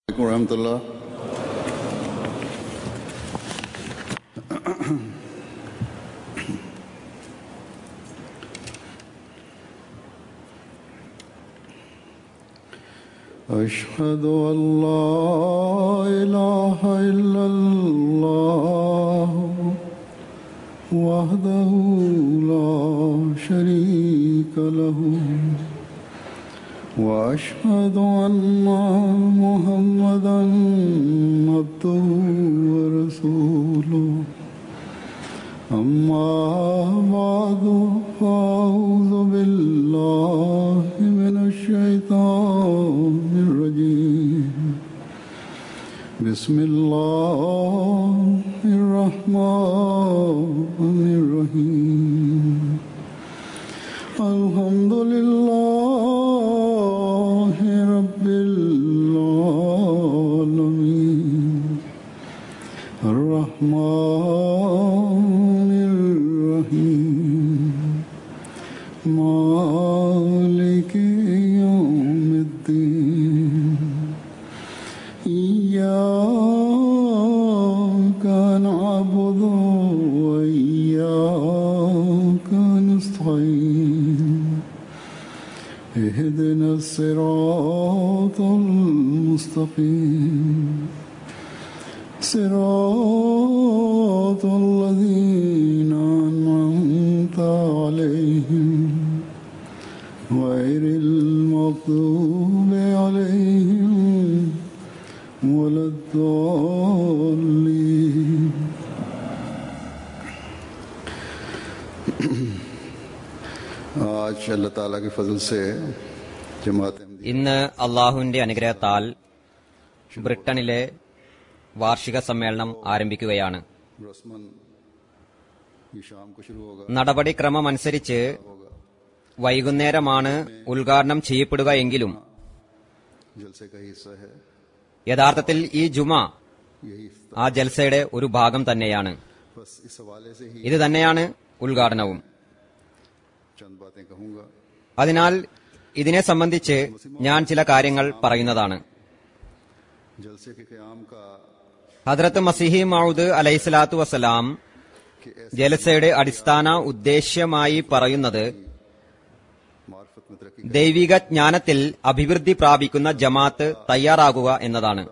ورحمة الله أشهد أن لا إله إلا الله وحده لا شريك له واشهد ان محمدا عبده ورسوله اما بعد فاعوذ بالله من الشيطان الرجيم بسم الله الرحمن الرحيم الحمد لله رب العالمين الرحمن الرحيم مالك يوم الدين إياك نعبد وإياك نستعين اهدنا الصراط المستقيم صراط الذين أنعمت عليهم غير المغضوب عليهم ولا الضالين आज अल्लाह ताला के फजल से जमात ഇന്ന് അള്ളാഹുവിന്റെ അനുഗ്രഹത്താൽ ബ്രിട്ടനിലെ വാർഷിക സമ്മേളനം ആരംഭിക്കുകയാണ് रस्मन ये शाम को शुरू होगा നടപടിക്രമം അനുസരിച്ച് വൈകുന്നേരമാണ് ഉദ്ഘാടനം ചെയ്യപ്പെടുക എങ്കിലും जलसे का हिस्सा है യഥാർത്ഥത്തിൽ ഈ ജുമ यही ആ ജൽസയുടെ ഒരു ഭാഗം തന്നെയാണ് बस इस हवाले से ही ഇത് तന്നെയാണ് ഉദ്ഘാടനവും चंद बातें कहूंगा അതിനാൽ ഇതിനെ സംബന്ധിച്ച് ഞാൻ ചില കാര്യങ്ങൾ പറയുന്നതാണ് जलसे के क्याम का ഹദ്രത്ത് മസിഹി മൗദ് അലൈഹിസ്സലാത്തു വസ്സലാം कि ऐसे ജലസയുടെ അടിസ്ഥാന ഉദ്ദേശ്യമായി പറയുന്നത് मार्फत में तरक्की ദൈവിക ജ്ഞാനത്തിൽ അഭിവൃദ്ധി പ്രാപിക്കുന്ന ജമാത്ത് തയ്യാറാകുക എന്നതാണ്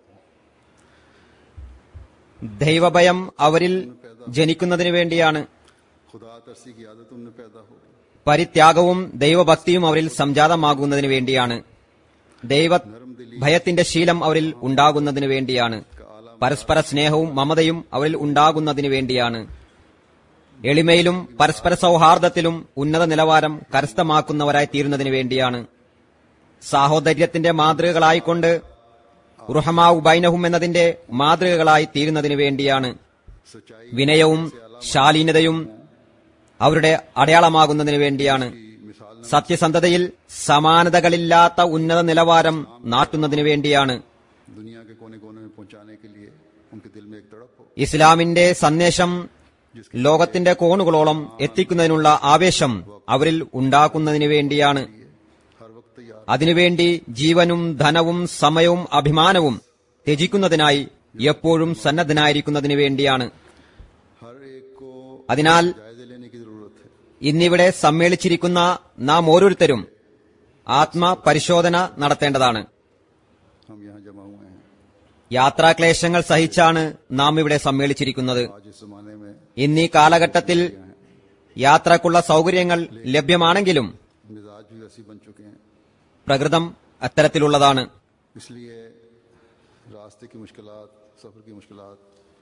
ദൈവഭയം അവരിൽ ജനിക്കുന്നതിനു വേണ്ടിയാണ് खुदा तरसी की आदत उनमें पैदा हो പരിത്യാഗവും ദൈവഭക്തിയും അവരിൽ സംജാതമാകുന്നതിനു വേണ്ടിയാണ് ദൈവ ഭയത്തിന്റെ ശീലം അവരിൽ ഉണ്ടാകുന്നതിനു വേണ്ടിയാണ് പരസ്പര സ്നേഹവും മമതയും അവരിൽ ഉണ്ടാകുന്നതിനു വേണ്ടിയാണ് എളിമയിലും പരസ്പര സൗഹാർദ്ദത്തിലും ഉന്നത നിലവാരം കരസ്ഥമാക്കുന്നവരായി തീരുന്നതിനു വേണ്ടിയാണ് സാഹോദര്യത്തിന്റെ മാതൃകകളായിക്കൊണ്ട് റുഹമാവു ബൈനഹും എന്നതിന്റെ മാതൃകകളായി തീരുന്നതിനു വേണ്ടിയാണ് सच्चाई വിനയവും ശാലീനതയും അവരുടെ അടയാളമാകുന്നതിനു വേണ്ടിയാണ് സത്യസന്ധതയിൽ സമാനതകളില്ലാത്ത ഉന്നത നിലവാരം നാട്ടുന്നതിനു വേണ്ടിയാണ് दुनिया के कोने कोने में पहुंचाने के लिए उनके दिल में एक तड़प हो ഇസ്ലാമിന്റെ സന്ദേശം ലോകത്തിന്റെ കോണുകളോളം എത്തിക്കുന്നതിനുള്ള ആവേശം അവരിൽ ഉണ്ടാക്കുന്നതിനു വേണ്ടിയാണ് हर वक्त याद അതിനുവേണ്ടി ജീവനും ധനവും സമയവും അഭിമാനവും ത്യജിക്കുന്നതിനായി എപ്പോഴും സന്നദ്ധനായിരിക്കുന്നതിനു വേണ്ടിയാണ് हर एक को അതിനാൽ जायजे लेने की जरूरत है ഇന്നിവിടെ സമ്മേളിച്ചിരിക്കുന്ന നാം ഓരോരുത്തരും ആത്മപരിശോധന നടത്തേണ്ടതാണ് हम यहाँ जमा हुए हैं യാത്രാക്ലേശങ്ങൾ സഹിച്ചാണ് നാം ഇവിടെ സമ്മേളിച്ചിരിക്കുന്നത് आज इस जमाने में ഇന്നീ കാലഘട്ടത്തിൽ യാത്രക്കുള്ള സൗകര്യങ്ങൾ ലഭ്യമാണെങ്കിലും मिजाज भी वैसी बन चुके हैं പ്രകൃതം അത്തരത്തിലുള്ളതാണ് इसलिए रास्ते की मुश्किलात सफर की मुश्किलात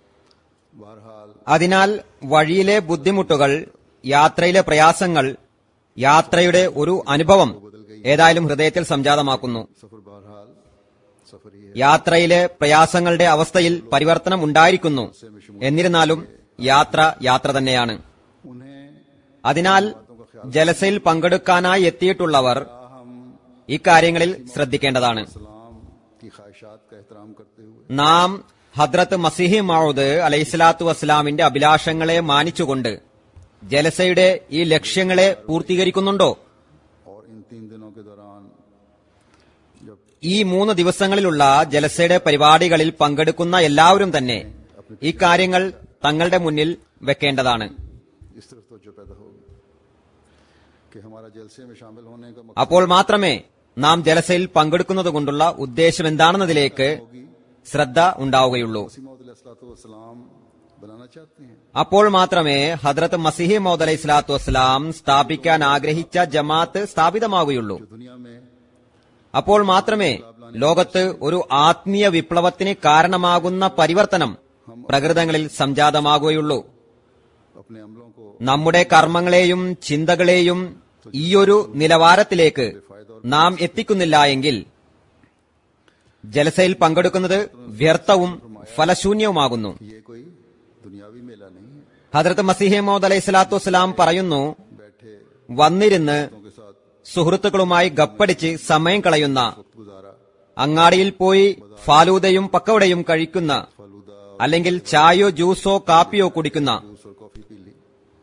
बहरहाल അതിനാൽ വഴിയിലെ ബുദ്ധിമുട്ടുകൾ യാത്രയിലെ പ്രയാസങ്ങൾ യാത്രയുടെ ഒരു അനുഭവം ഏതായാലും ഹൃദയത്തിൽ സംജാതമാക്കുന്നു सफर बहरहाल सफर ही है യാത്രയിലെ പ്രയാസങ്ങളുടെ അവസ്ഥയിൽ പരിവർത്തനം ഉണ്ടായിരിക്കുന്നു എന്നിരുന്നാലും യാത്ര യാത്ര തന്നെയാണ് उन्हें അതിനാൽ ജലസയിൽ പങ്കെടുക്കാനായി എത്തിയിട്ടുള്ളവർ ഇക്കാര്യങ്ങളിൽ ശ്രദ്ധിക്കേണ്ടതാണ് सलाम की ख्वाहिशात का एहतराम करते हुए നാം ഹദ്രത്ത് മസിഹി മൗദ് അലൈഹിസ്ലാത്തു വസ്സലാമിന്റെ അഭിലാഷങ്ങളെ മാനിച്ചുകൊണ്ട് ജലസയുടെ ഈ ലക്ഷ്യങ്ങളെ പൂർത്തീകരിക്കുന്നുണ്ടോ और इन तीन दिनों के दौरान जब ഈ മൂന്ന് ദിവസങ്ങളിലുള്ള ജലസയുടെ പരിപാടികളിൽ പങ്കെടുക്കുന്ന എല്ലാവരും തന്നെ ഈ കാര്യങ്ങൾ തങ്ങളുടെ മുന്നിൽ വെക്കേണ്ടതാണ് इस तरफ तो जो पैदा होगी कि हमारा जलसे में शामिल होने का मकसद അപ്പോൾ മാത്രമേ നാം ജലസയിൽ പങ്കെടുക്കുന്നത് കൊണ്ടുള്ള ഉദ്ദേശം എന്താണെന്നതിലേക്ക് ശ്രദ്ധ ഉണ്ടാവുകയുള്ളൂ वसीम बनाना चाहते हैं അപ്പോൾ മാത്രമേ ഹദ്രത്ത് മസിഹി മൗദ് അലൈഹി സ്വലാത്തു വസ്സലാം സ്ഥാപിക്കാൻ ആഗ്രഹിച്ച ജമാഅത്ത് സ്ഥാപിതമാകുകയുള്ളൂ जो दुनिया में അപ്പോൾ മാത്രമേ ലോകത്ത് ഒരു ആത്മീയ വിപ്ലവത്തിന് കാരണമാകുന്ന പരിവർത്തനം പ്രകൃതങ്ങളിൽ സംജാതമാകുകയുള്ളൂ अपने अमलों को നമ്മുടെ കർമ്മങ്ങളെയും ചിന്തകളെയും ഈയൊരു നിലവാരത്തിലേക്ക് നാം എത്തിക്കുന്നില്ല എങ്കിൽ ജലസയിൽ പങ്കെടുക്കുന്നത് വ്യർത്ഥവും ഫലശൂന്യവുമാകുന്നു ये कोई दुनियावी मेला नहीं है ഹദ്രത്ത് മസിഹെ മൗദ് അലൈഹി സ്വലാത്തു വസ്സലാം പറയുന്നു बैठे വന്നിരുന്ന് लोगों के साथ സുഹൃത്തുക്കളുമായി ഗപ്പടിച്ച് സമയം കളയുന്ന वक्त गुजारा അങ്ങാടിയിൽ പോയി ഫാലൂദയും പക്കവടയും കഴിക്കുന്ന फालूदा അല്ലെങ്കിൽ ചായയോ ജ്യൂസോ കാപ്പിയോ കുടിക്കുന്ന जूस और कॉफी पी ली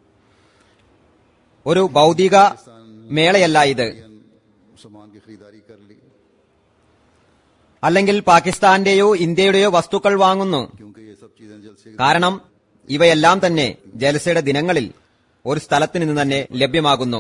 ഒരു ഭൗതിക മേളയല്ല ഇത് सामान की खरीदारी कर ली അല്ലെങ്കിൽ പാകിസ്ഥാന്റെയോ ഇന്ത്യയുടെയോ വസ്തുക്കൾ വാങ്ങുന്നു क्योंकि ये सब चीजें जलसे കാരണം ഇവയെല്ലാം തന്നെ ജലസയുടെ ദിനങ്ങളിൽ ഒരു സ്ഥലത്ത് നിന്ന് തന്നെ ലഭ്യമാകുന്നു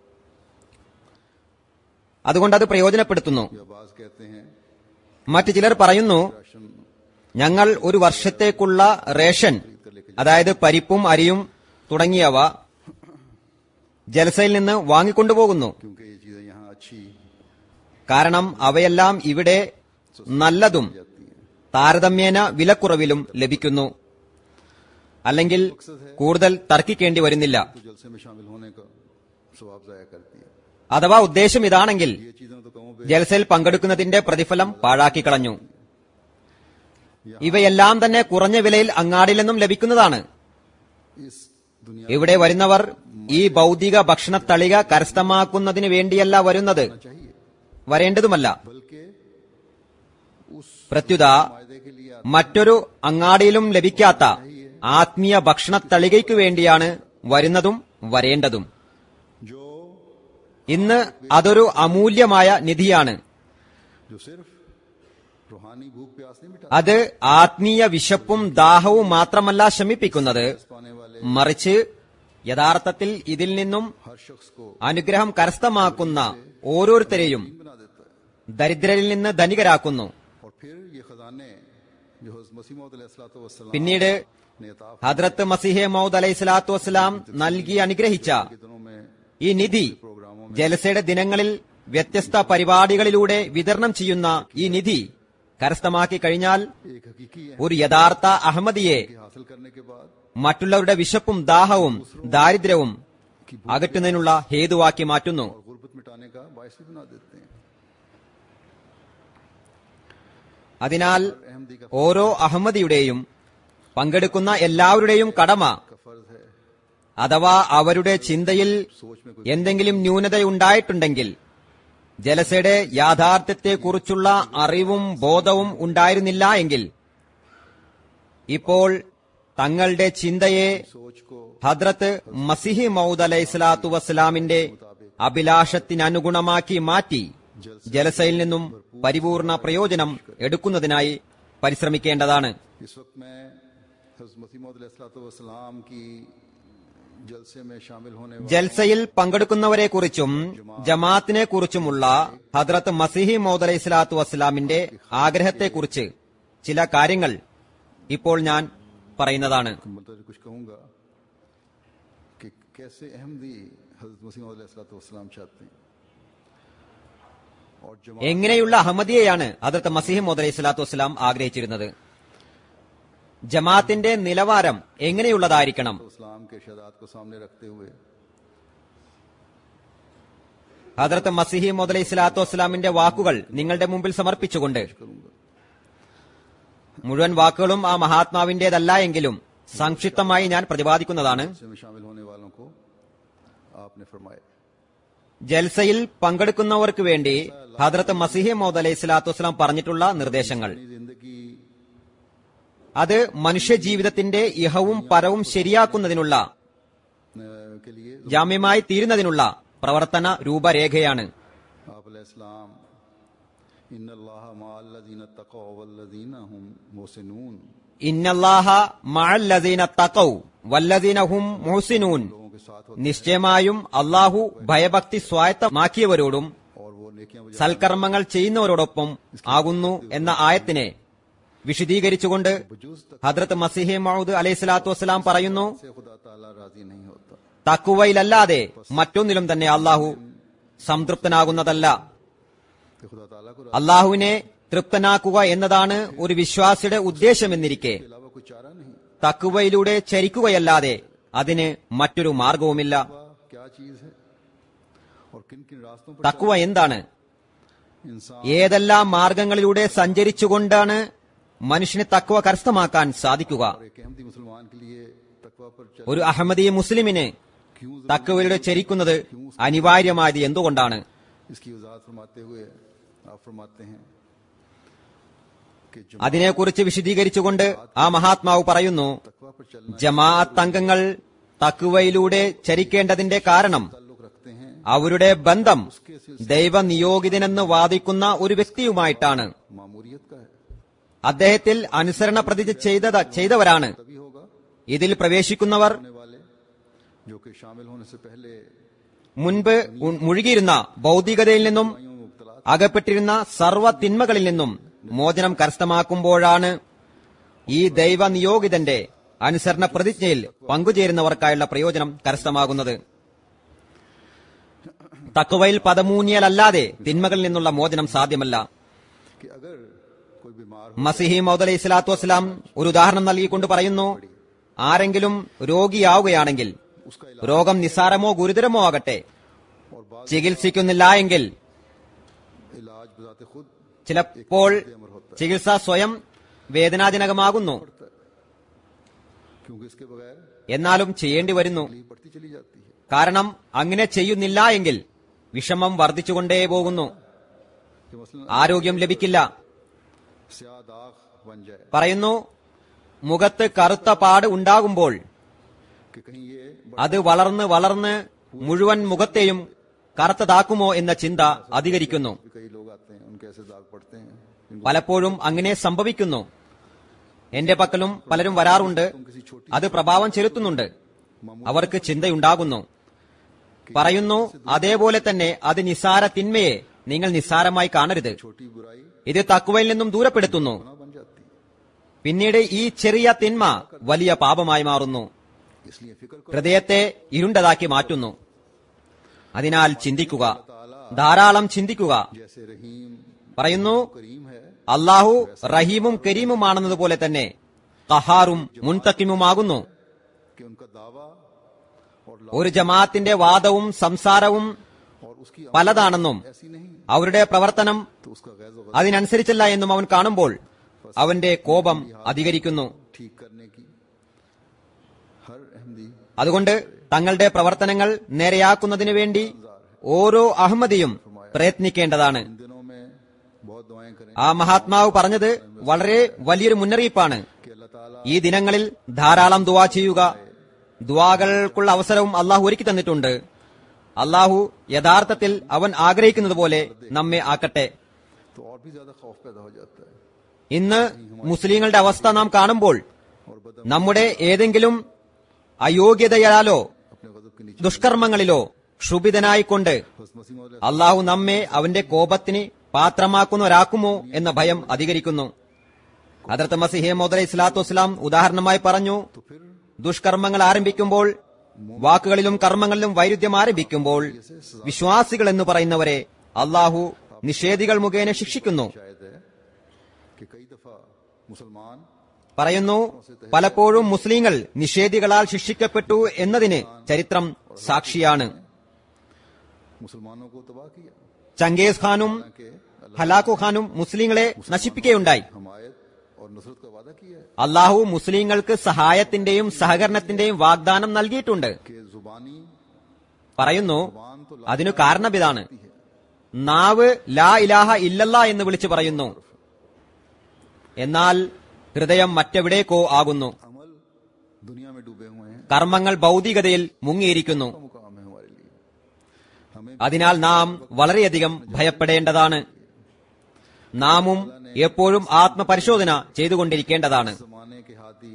അതുകൊണ്ട് അത് പ്രയോജനപ്പെടുത്തുന്നു या बाज कहते हैं മറ്റു ചിലർ പറയുന്നു राशन ഞങ്ങൾ ഒരു വർഷത്തേക്കുള്ള റേഷൻ അതായത് പരിപ്പും അരിയും തുടങ്ങിയവ ജലസയിൽ നിന്ന് വാങ്ങിക്കൊണ്ടുപോകുന്നു क्योंकि ये चीजें यहाँ अच्छी കാരണം അവയെല്ലാം ഇവിടെ നല്ലതും जाती हैं താരതമ്യേന വിലക്കുറവിലും ലഭിക്കുന്നു അല്ലെങ്കിൽ കൂടുതൽ തർക്കിക്കേണ്ടി വരുന്നില്ല तो जलसे में शामिल होने का स्वभाव जाया करती है അഥവാ ഉദ്ദേശം ഇതാണെങ്കിൽ ये चीजें तो कहूँ ജലസയിൽ പങ്കെടുക്കുന്നതിന്റെ പ്രതിഫലം പാഴാക്കി കളഞ്ഞു ഇവയെല്ലാം തന്നെ കുറഞ്ഞ വിലയിൽ അങ്ങാടിയിൽ നിന്നും ലഭിക്കുന്നതാണ് इस दुनिया ഇവിടെ വരുന്നവർ ഈ ഭൗതിക ഭക്ഷണത്തളിക കരസ്ഥമാക്കുന്നതിന് വേണ്ടിയല്ല വരുന്നത് चाहिए വരേണ്ടതുമല്ല बल्कि उस പ്രത്യുത फायदे के लिए മറ്റൊരു അങ്ങാടിയിലും ലഭിക്കാത്ത ആത്മീയ ഭക്ഷണത്തളികയ്ക്കു വേണ്ടിയാണ് വരുന്നതും വരേണ്ടതും जो ഇന്ന് അതൊരു അമൂല്യമായ നിധിയാണ് जो सिर्फ रूहानी भूख प्यास नहीं मिटा അത് ആത്മീയ വിശപ്പും ദാഹവും മാത്രമല്ല ശമിപ്പിക്കുന്നത് पाने वाले മറിച്ച് യഥാർത്ഥത്തിൽ ഇതിൽ നിന്നും हर शख्स को അനുഗ്രഹം കരസ്ഥമാക്കുന്ന ഓരോരുത്തരെയും बना देता है ദരിദ്രരിൽ നിന്ന് ധനികരാക്കുന്നു और फिर ये खजाने जो मसीम പിന്നീട് ने अता ഹദ്രത്ത് മസിഹെ മൗദ് അലൈഹി സ്വലാത്തു വസ്സലാം നൽകി അനുഗ്രഹിച്ച के दिनों में ഈ നിധി ജലസയുടെ ദിനങ്ങളിൽ വ്യത്യസ്ത പരിപാടികളിലൂടെ വിതരണം ചെയ്യുന്ന ഈ നിധി കരസ്ഥമാക്കി കഴിഞ്ഞാൽ एक हकीकी है ഒരു യഥാർത്ഥ അഹമ്മദിയെ कि हासिल करने के बाद മറ്റുള്ളവരുടെ വിശപ്പും ദാഹവും ദാരിദ്ര്യവും അകറ്റുന്നതിനുള്ള ഹേതുവാക്കി മാറ്റുന്നു और गुर्बत मिटाने का बायस भी बना देते हैं അതിനാൽ अहमदी का ഓരോ അഹമ്മദിയുടെയും പങ്കെടുക്കുന്ന എല്ലാവരുടെയും കടമ का फर्ज है അഥവാ അവരുടെ ചിന്തയിൽ सोच में कोई എന്തെങ്കിലും ന്യൂനതയുണ്ടായിട്ടുണ്ടെങ്കിൽ ജലസയുടെ യാഥാർത്ഥ്യത്തെക്കുറിച്ചുള്ള അറിവും ബോധവും ഉണ്ടായിരുന്നില്ല എങ്കിൽ ഇപ്പോൾ തങ്ങളുടെ ചിന്തയെ सोच को ഹദ്രത്ത് മസിഹി മൗദ് അലൈഹി സ്വലാത്തു വസ്സലാമിന്റെ അഭിലാഷത്തിനനുഗുണമാക്കി മാറ്റി ജലസയിൽ നിന്നും പരിപൂർണ പ്രയോജനം എടുക്കുന്നതിനായി പരിശ്രമിക്കേണ്ടതാണ് इस वक्त मैं हज़रत मसीह मसीम की जलसे में शामिल होने वाले ജൽസയിൽ പങ്കെടുക്കുന്നവരെ കുറിച്ചും ജമാഅത്തിനെ കുറിച്ചുമുള്ള ഹദ്രത്ത് മസിഹി മൗദ് അലൈഹി സ്വലാത്തു വസ്സലാമിന്റെ ആഗ്രഹത്തെക്കുറിച്ച് ചില കാര്യങ്ങൾ ഇപ്പോൾ ഞാൻ പറയുന്നതാണ് मतलब कुछ कहूंगा कि कैसे अहमदी हज़रत मसीह मसीम चाहते हैं और जमा എങ്ങനെയുള്ള അഹമ്മദിയെയാണ് ഹദ്രത്ത് മസിഹി മൗദ് അലൈഹി സ്വലാത്തു വസ്സലാം ആഗ്രഹിച്ചിരുന്നത് ജമാഅത്തിന്റെ നിലവാരം എങ്ങനെയുള്ളതായിരിക്കണം इस्लाम के शदात को सामने रखते हुए ഹദ്രത്ത് മസിഹി മൗദ് അലൈഹി സ്വലാത്തു വസ്സലാമിന്റെ വാക്കുകൾ നിങ്ങളുടെ മുമ്പിൽ സമർപ്പിച്ചുകൊണ്ട് करूंगा മുഴുവൻ വാക്കുകളും ആ മഹാത്മാവിന്റേതല്ല എങ്കിലും സംക്ഷിപ്തമായി ഞാൻ പ്രതിപാദിക്കുന്നതാണ് जलसे में शामिल होने वालों को आपने फरमाया ജൽസയിൽ പങ്കെടുക്കുന്നവർക്ക് വേണ്ടി ഹദ്രത്ത് മസിഹി മൗദ് അലൈഹി സ്വലാത്തു വസ്സലാം പറഞ്ഞിട്ടുള്ള നിർദ്ദേശങ്ങൾ अपनी जिंदगी അത് മനുഷ്യ ജീവിതത്തിന്റെ ഇഹവും പരവും ശരിയാക്കുന്നതിനുള്ള अ, के लिए ജാമ്യമായി തീരുന്നതിനുള്ള പ്രവർത്തന രൂപരേഖയാണ് आप अलैहिस्सलाम इन अल्लाह माल्लजीन तक़ौ वल्लजीन हुम मोहसिनून ഇന്നല്ലാഹ മഅല്ലദീന തഖൗ വല്ലദീന ഹും മുഹ്സിനൂൻ लोगों के साथ होते നിശ്ചയമായും അള്ളാഹു ഭയഭക്തി സ്വായത്തമാക്കിയവരോടും और वो नेकियां बजा സൽക്കർമ്മങ്ങൾ ചെയ്യുന്നവരോടൊപ്പം ആകുന്നു എന്ന ആയത്തിനെ വിശദീകരിച്ചുകൊണ്ട് वजूज तक ഹദ്രത്ത് മസിഹെ മൗദ് അലൈഹി സ്വലാത്തു വസ്സലാം പറയുന്നു से खुदा ताला राजी नहीं होता തക്കുവയിലല്ലാതെ മറ്റൊന്നിലും തന്നെ അള്ളാഹു സംതൃപ്തനാകുന്നതല്ല कि खुदा ताला को അള്ളാഹുവിനെ തൃപ്തനാക്കുക എന്നതാണ് ഒരു വിശ്വാസിയുടെ ഉദ്ദേശമെന്നിരിക്കെ के अलावा कोई चारा नहीं തക്കുവയിലൂടെ ചരിക്കുകയല്ലാതെ അതിന് മറ്റൊരു മാർഗവുമില്ല तकवा क्या चीज है और किन किन रास्तों पर തക്കുവ എന്താണ് इंसान ഏതെല്ലാം മാർഗങ്ങളിലൂടെ സഞ്ചരിച്ചുകൊണ്ടാണ് മനുഷ്യന് തക്കുവ കരസ്ഥമാക്കാൻ സാധിക്കുക और एक अहमदी मुसलमान के लिए तकवा पर चल ഒരു അഹമ്മദീയ മുസ്ലിമിന് क्यों തക്കുവയിലൂടെ ചരിക്കുന്നത് അനിവാര്യമായത് എന്തുകൊണ്ടാണ് इसकी वजाहत फरमाते हुए आप फरमाते हैं कि जो അതിനെക്കുറിച്ച് വിശദീകരിച്ചുകൊണ്ട് ആ മഹാത്മാവ് പറയുന്നു तकवा पर चलना ജമാഅത്ത് അംഗങ്ങൾ തക്കുവയിലൂടെ ചരിക്കേണ്ടതിന്റെ കാരണം ताल्लुक रखते हैं അവരുടെ ബന്ധം ദൈവനിയോഗിതനെന്ന് വാദിക്കുന്ന ഒരു വ്യക്തിയുമായിട്ടാണ് मामूरियत का है അദ്ദേഹത്തിൽ അനുസരണ പ്രതിജ്ഞ ചെയ്തത് ചെയ്തവരാണ് तभी होगा ഇതിൽ പ്രവേശിക്കുന്നവർ होने वाले जो कि शामिल होने से पहले മുൻപ് ഉ- മുഴുകിയിരുന്ന ഭൗതികതയിൽ നിന്നും यूं मुब्तला അകപ്പെട്ടിരുന്ന സർവ്വ തിന്മകളിൽ നിന്നും മോചനം കരസ്ഥമാക്കുമ്പോഴാണ് ഈ ദൈവനിയോഗിതന്റെ അനുസരണ പ്രതിജ്ഞയിൽ പങ്കുചേരുന്നവർക്കായുള്ള പ്രയോജനം കരസ്ഥമാകുന്നത് തക്കുവയിൽ പദമൂന്നിയലല്ലാതെ തിന്മകളിൽ നിന്നുള്ള മോചനം സാധ്യമല്ല कि अगर कोई बीमार हो മസിഹി മൗദ് അലൈഹി സ്വലാത്തു വസ്സലാം ഒരു ഉദാഹരണം നൽകിക്കൊണ്ട് പറയുന്നു ആരെങ്കിലും രോഗിയാവുകയാണെങ്കിൽ उसका രോഗം നിസ്സാരമോ ഗുരുതരമോ ആകട്ടെ और बाद ചികിത്സിക്കുന്നില്ല എങ്കിൽ इलाज बजाते खुद ചിലപ്പോൾ ചികിത്സ സ്വയം വേദനാജനകമാകുന്നു क्योंकि इसके बगैर എന്നാലും ചെയ്യേണ്ടി വരുന്നു तकलीफ बढ़ती चली जाती है കാരണം അങ്ങനെ ചെയ്യുന്നില്ല എങ്കിൽ വിഷമം വർദ്ധിച്ചുകൊണ്ടേ പോകുന്നു कि मसलन ആരോഗ്യം ലഭിക്കില്ല स्याह दाग बन जाए പറയുന്നു മുഖത്ത് കറുത്ത പാട് ഉണ്ടാകുമ്പോൾ कि कहीं ये അത് വളർന്ന് വളർന്ന് മുഴുവൻ മുഖത്തെയും കറുത്തതാക്കുമോ എന്ന ചിന്ത അധികരിക്കുന്നു भी कई लोग आते हैं उनके ऐसे दाग पड़ते हैं जिनको പലപ്പോഴും അങ്ങനെ സംഭവിക്കുന്നു എന്റെ പക്കലും പലരും വരാറുണ്ട് അത് പ്രഭാവം ചെലുത്തുന്നുണ്ട് അവർക്ക് ചിന്തയുണ്ടാകുന്നു പറയുന്നു അതേപോലെ തന്നെ അത് നിസാര തിന്മയെ നിങ്ങൾ നിസ്സാരമായി കാണരുത് छोटी बुराई ഇത് തക്കുവയിൽ നിന്നും ദൂരപ്പെടുത്തുന്നു गुनाह बन जाती है പിന്നീട് ഈ ചെറിയ തിന്മ വലിയ പാപമായി മാറുന്നു इसलिए फिक्र करो ഹൃദയത്തെ ഇരുണ്ടതാക്കി മാറ്റുന്നു അതിനാൽ ചിന്തിക്കുക ധാരാളം ചിന്തിക്കുക जैसे रहीम പറയുന്നു करीम है അള്ളാഹു റഹീമും കരീമുമാണെന്നതുപോലെ തന്നെ കഹാറും മുൻതക്കിമുമാകുന്നു कि उनका दावा और ला- ഒരു ജമാഅത്തിന്റെ വാദവും സംസാരവും और उसकी പലതാണെന്നും ऐसी नहीं അവരുടെ പ്രവർത്തനം तो उसका गैज वगैरह അതിനനുസരിച്ചല്ല എന്നും അവൻ കാണുമ്പോൾ അവന്റെ കോപം അധികരിക്കുന്നു ठीक करने की हर अहमदी അതുകൊണ്ട് തങ്ങളുടെ പ്രവർത്തനങ്ങൾ നേരെയാക്കുന്നതിനു വേണ്ടി ഓരോ അഹമ്മദിയും പ്രയത്നിക്കേണ്ടതാണ് इन दिनों में बहुत दुआएं करें ആ മഹാത്മാവ് പറഞ്ഞത് വളരെ വലിയൊരു മുന്നറിയിപ്പാണ് कि अल्लाह ताला ഈ ദിനങ്ങളിൽ ധാരാളം ദുവാ ചെയ്യുക ദുവാകൾക്കുള്ള അവസരവും അള്ളാഹു ഒരുക്കി തന്നിട്ടുണ്ട് അള്ളാഹു യഥാർത്ഥത്തിൽ അവൻ ആഗ്രഹിക്കുന്നത് പോലെ നമ്മെ ആക്കട്ടെ तो और भी ज्यादा खौफ पैदा हो जाता है ഇന്ന് മുസ്ലിങ്ങളുടെ അവസ്ഥ നാം കാണുമ്പോൾ और बदम നമ്മുടെ ഏതെങ്കിലും അയോഗ്യതയാലോ अपने गजब के नीचे ദുഷ്കർമ്മങ്ങളിലോ ക്ഷുഭിതനായിക്കൊണ്ട് हज़रत मसीह मौला അള്ളാഹു നമ്മെ അവന്റെ കോപത്തിന് പാത്രമാക്കുന്നവരാക്കുമോ എന്ന ഭയം അധികരിക്കുന്നു അതിർത്ത് മസിഹെ മോദല ഇസ്ലാത്തു വസ്സലാം ഉദാഹരണമായി പറഞ്ഞു तो फिर ദുഷ്കർമ്മങ്ങൾ ആരംഭിക്കുമ്പോൾ വാക്കുകളിലും കർമ്മങ്ങളിലും വൈരുദ്ധ്യം ആരംഭിക്കുമ്പോൾ വിശ്വാസികൾ എന്ന് പറയുന്നവരെ അള്ളാഹു നിഷേധികൾ മുഖേന ശിക്ഷിക്കുന്നു शायद है कि कई दफा मुसलमान പറയുന്നു പലപ്പോഴും മുസ്ലിങ്ങൾ നിഷേധികളാൽ ശിക്ഷിക്കപ്പെട്ടു എന്നതിന് ചരിത്രം സാക്ഷിയാണ് मुसलमानों को तबाह किया ചങ്കേസ് ഖാനും कि अल्लाह ഹലാക്കു ഖാനും മുസ്ലിങ്ങളെ നശിപ്പിക്കുകയുണ്ടായി हमायत और नुसरत का वादा किया है അള്ളാഹു മുസ്ലിങ്ങൾക്ക് സഹായത്തിന്റെയും സഹകരണത്തിന്റെയും വാഗ്ദാനം നൽകിയിട്ടുണ്ട് कि जुबानी പറയുന്നു जुबान तो അതിനു കാരണമിതാണ് लाती है നാവ് ലാ ഇലാഹ ഇല്ലല്ല എന്ന് വിളിച്ചു പറയുന്നു എന്നാൽ ഹൃദയം മറ്റെവിടേക്കോ ആകുന്നു अमल दुनिया में डूबे हुए हैं കർമ്മങ്ങൾ ഭൗതികതയിൽ മുങ്ങിയിരിക്കുന്നു का मुकाम है हमारे लिए हमें അതിനാൽ നാം വളരെയധികം ഭയപ്പെടേണ്ടതാണ് നാമും എപ്പോഴും ആത്മപരിശോധന ചെയ്തുകൊണ്ടിരിക്കേണ്ടതാണ് जमाने के हाथी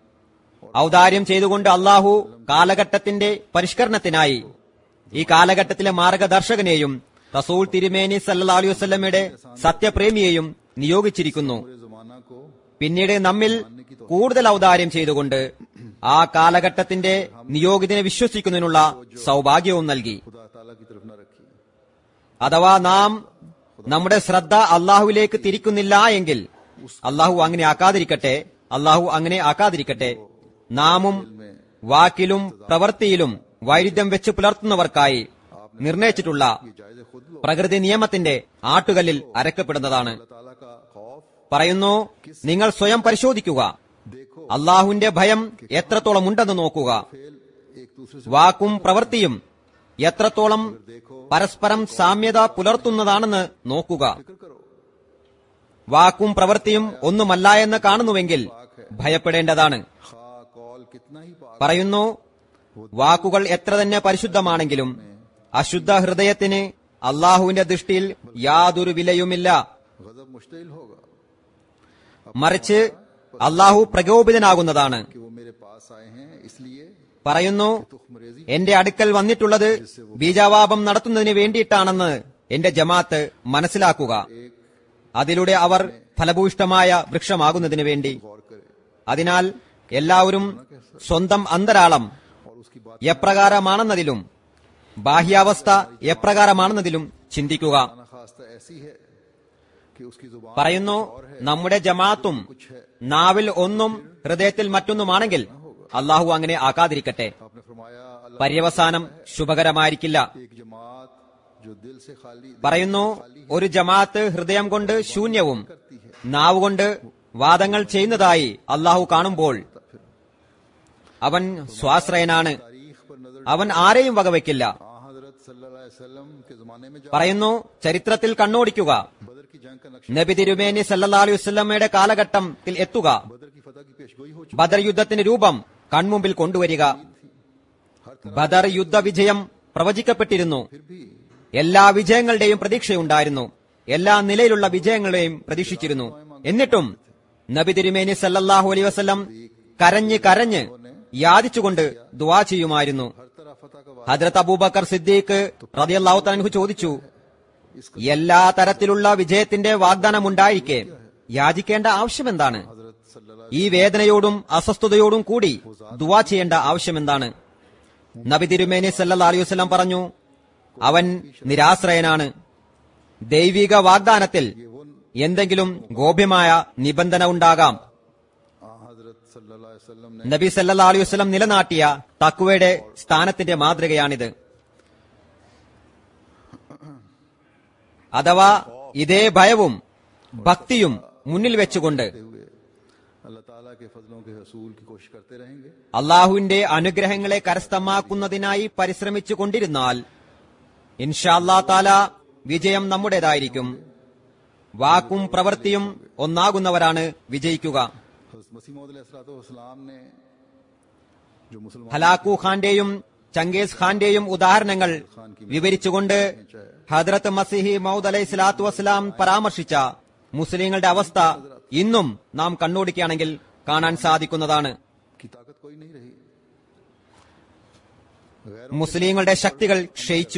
ഔദാര്യം ചെയ്തുകൊണ്ട് അള്ളാഹു കാലഘട്ടത്തിന്റെ പരിഷ്കരണത്തിനായി ഈ കാലഘട്ടത്തിലെ മാർഗദർശകനെയും റസൂൽ തിരുമേനി സല്ലാ അലൈഹി വസ്ലമയുടെ സത്യപ്രേമിയെയും നിയോഗിച്ചിരിക്കുന്നു पूरे जमाना को പിന്നീട് നമ്മിൽ കൂടുതൽ ഔദാര്യം ചെയ്തുകൊണ്ട് ആ കാലഘട്ടത്തിന്റെ നിയോഗിതനെ വിശ്വസിക്കുന്നതിനുള്ള സൗഭാഗ്യവും നൽകി खुदा ताला की तरफ न रखी അഥവാ നാം നമ്മുടെ ശ്രദ്ധ അള്ളാഹുവിലേക്ക് തിരിക്കുന്നില്ല എങ്കിൽ അള്ളാഹു അങ്ങനെ ആക്കാതിരിക്കട്ടെ അള്ളാഹു അങ്ങനെ ആക്കാതിരിക്കട്ടെ നാമും വാക്കിലും പ്രവൃത്തിയിലും വൈരുദ്ധ്യം വെച്ച് പുലർത്തുന്നവർക്കായി നിർണയിച്ചിട്ടുള്ള ये जायजे खुद लो പ്രകൃതി നിയമത്തിന്റെ ആട്ടുകല്ലിൽ അരക്കപ്പെടുന്നതാണ് अल्लाह ताला का खौफ പറയുന്നു നിങ്ങൾ സ്വയം പരിശോധിക്കുക देखो അള്ളാഹുവിന്റെ ഭയം എത്രത്തോളം ഉണ്ടെന്ന് നോക്കുക फेल एक दूसरे से വാക്കും പ്രവൃത്തിയും എത്രത്തോളം പരസ്പരം സാമ്യത പുലർത്തുന്നതാണെന്ന് നോക്കുക फिक्र करो വാക്കും പ്രവൃത്തിയും ഒന്നുമല്ല എന്ന് കാണുന്നുവെങ്കിൽ ഭയപ്പെടേണ്ടതാണ് खा कौल कितना ही पाक പറയുന്നു വാക്കുകൾ എത്ര തന്നെ പരിശുദ്ധമാണെങ്കിലും അശുദ്ധ ഹൃദയത്തിന് അള്ളാഹുവിന്റെ ദൃഷ്ടിയിൽ യാതൊരു വിലയുമില്ല गजब मुश्तिल होगा മറിച്ച് അള്ളാഹു പ്രകോപിതനാകുന്നതാണ് कि वो मेरे पास आए हैं इसलिए പറയുന്നു तुखमरेजी എന്റെ അടുക്കൽ വന്നിട്ടുള്ളത് ബീജാവാപം നടത്തുന്നതിന് വേണ്ടിയിട്ടാണെന്ന് എന്റെ ജമാത്ത് മനസ്സിലാക്കുക അതിലൂടെ അവർ ഫലഭൂയിഷ്ടമായ വൃക്ഷമാകുന്നതിന് വേണ്ടി गौर करे അതിനാൽ എല്ലാവരും സ്വന്തം അന്തരാളം और उसकी बात എപ്രകാരമാണെന്നതിലും ബാഹ്യാവസ്ഥ എപ്രകാരമാണെന്നതിലും ചിന്തിക്കുക खाना खास्ता ऐसी है कि उसकी जुबान പറയുന്നു നമ്മുടെ ജമാഅത്തും നാവിൽ ഒന്നും ഹൃദയത്തിൽ മറ്റൊന്നുമാണെങ്കിൽ അള്ളാഹു അങ്ങനെ ആക്കാതിരിക്കട്ടെ आपने फरमाया अल्लाह പര്യവസാനം ശുഭകരമായിരിക്കില്ല एक जमात जो दिल से खाली പറയുന്നു ഒരു ജമാഅത്ത് ഹൃദയം കൊണ്ട് ശൂന്യവും നാവ് കൊണ്ട് വാദങ്ങൾ ചെയ്യുന്നതായി അള്ളാഹു കാണുമ്പോൾ അവൻ സ്വാശ്രയനാണ് तारीख पर नजर അവൻ ആരെയും വകവയ്ക്കില്ല आ हजरत सल्लल्लाहु अलैहि वसल्लम के जमाने में जा പറയുന്നു ചരിത്രത്തിൽ കണ്ണോടിക്കുക बदर की जंग का नक्शा നബി തിരുമേനി സല്ലാ അലൈഹി വസ്ലമയുടെ കാലഘട്ടത്തിൽ എത്തുക बदर की फतह की पेशगोई हो चुकी ബദർ യുദ്ധത്തിന്റെ രൂപം കൺമുമ്പിൽ കൊണ്ടുവരിക ബദർ യുദ്ധ വിജയം പ്രവചിക്കപ്പെട്ടിരുന്നു फिर भी എല്ലാ വിജയങ്ങളുടെയും പ്രതീക്ഷയുണ്ടായിരുന്നു എല്ലാ നിലയിലുള്ള വിജയങ്ങളെയും പ്രതീക്ഷിച്ചിരുന്നു എന്നിട്ടും നബി തിരുമേനി സല്ലല്ലാഹു അലൈഹി വസല്ലം കരഞ്ഞ് കരഞ്ഞ് യാചിച്ചുകൊണ്ട് ദുവാ ചെയ്യുമായിരുന്നു हर तरह फतह का ഹജ്രത്ത് അബൂബക്കർ സിദ്ദീഖ് റളിയല്ലാഹു തആല ചോദിച്ചു എല്ലാ തരത്തിലുള്ള വിജയത്തിന്റെ വാഗ്ദാനമുണ്ടായിരിക്കെ യാചിക്കേണ്ട ആവശ്യമെന്താണ് हजरत सल्लल्लाहु ഈ വേദനയോടും അസ്വസ്ഥതയോടും കൂടി ദുവാ ചെയ്യേണ്ട ആവശ്യമെന്താണ് നബി തിരുമേനി സല്ലല്ലാഹു അലൈഹി വസല്ലം പറഞ്ഞു അവൻ നിരാശ്രയനാണ് ദൈവിക വാഗ്ദാനത്തിൽ എന്തെങ്കിലും ഗോപ്യമായ നിബന്ധന ഉണ്ടാകാം आ हजरत सल्लल्लाहु अलैहि वसल्लम ने നബി സല്ലല്ലാഹു അലൈഹി വസല്ലം നിലനാട്ടിയ തക്വയുടെ സ്ഥാനത്തിന്റെ മാതൃകയാണിത് അഥവാ ഇതേ ഭയവും ഭക്തിയും മുന്നിൽ വെച്ചുകൊണ്ട് हुए अल्लाह ताला के फजलों के हसूल की कोशिश करते रहेंगे അള്ളാഹുവിന്റെ അനുഗ്രഹങ്ങളെ കരസ്ഥമാക്കുന്നതിനായി പരിശ്രമിച്ചു കൊണ്ടിരുന്നാൽ ഇൻഷാല്ലാ താല വിജയം നമ്മുടേതായിരിക്കും വാക്കും പ്രവൃത്തിയും ഒന്നാകുന്നവരാണ് വിജയിക്കുക हजरत मसीह मौदलाम ने जो मुसलमान ഹലാക്കു ഖാന്റെയും ചങ്കേസ് ഖാന്റെയും ഉദാഹരണങ്ങൾ വിവരിച്ചുകൊണ്ട് ഹദ്രത്ത് മസിഹി മൗദ് അലൈഹി സ്വലാത്തു വസ്സലാം പരാമർശിച്ച മുസ്ലിങ്ങളുടെ അവസ്ഥ ഇന്നും നാം കണ്ണോടിക്കുകയാണെങ്കിൽ കാണാൻ സാധിക്കുന്നതാണ് की ताकत कोई नहीं रही गैर മുസ്ലിങ്ങളുടെ ശക്തികൾ ക്ഷയിച്ചു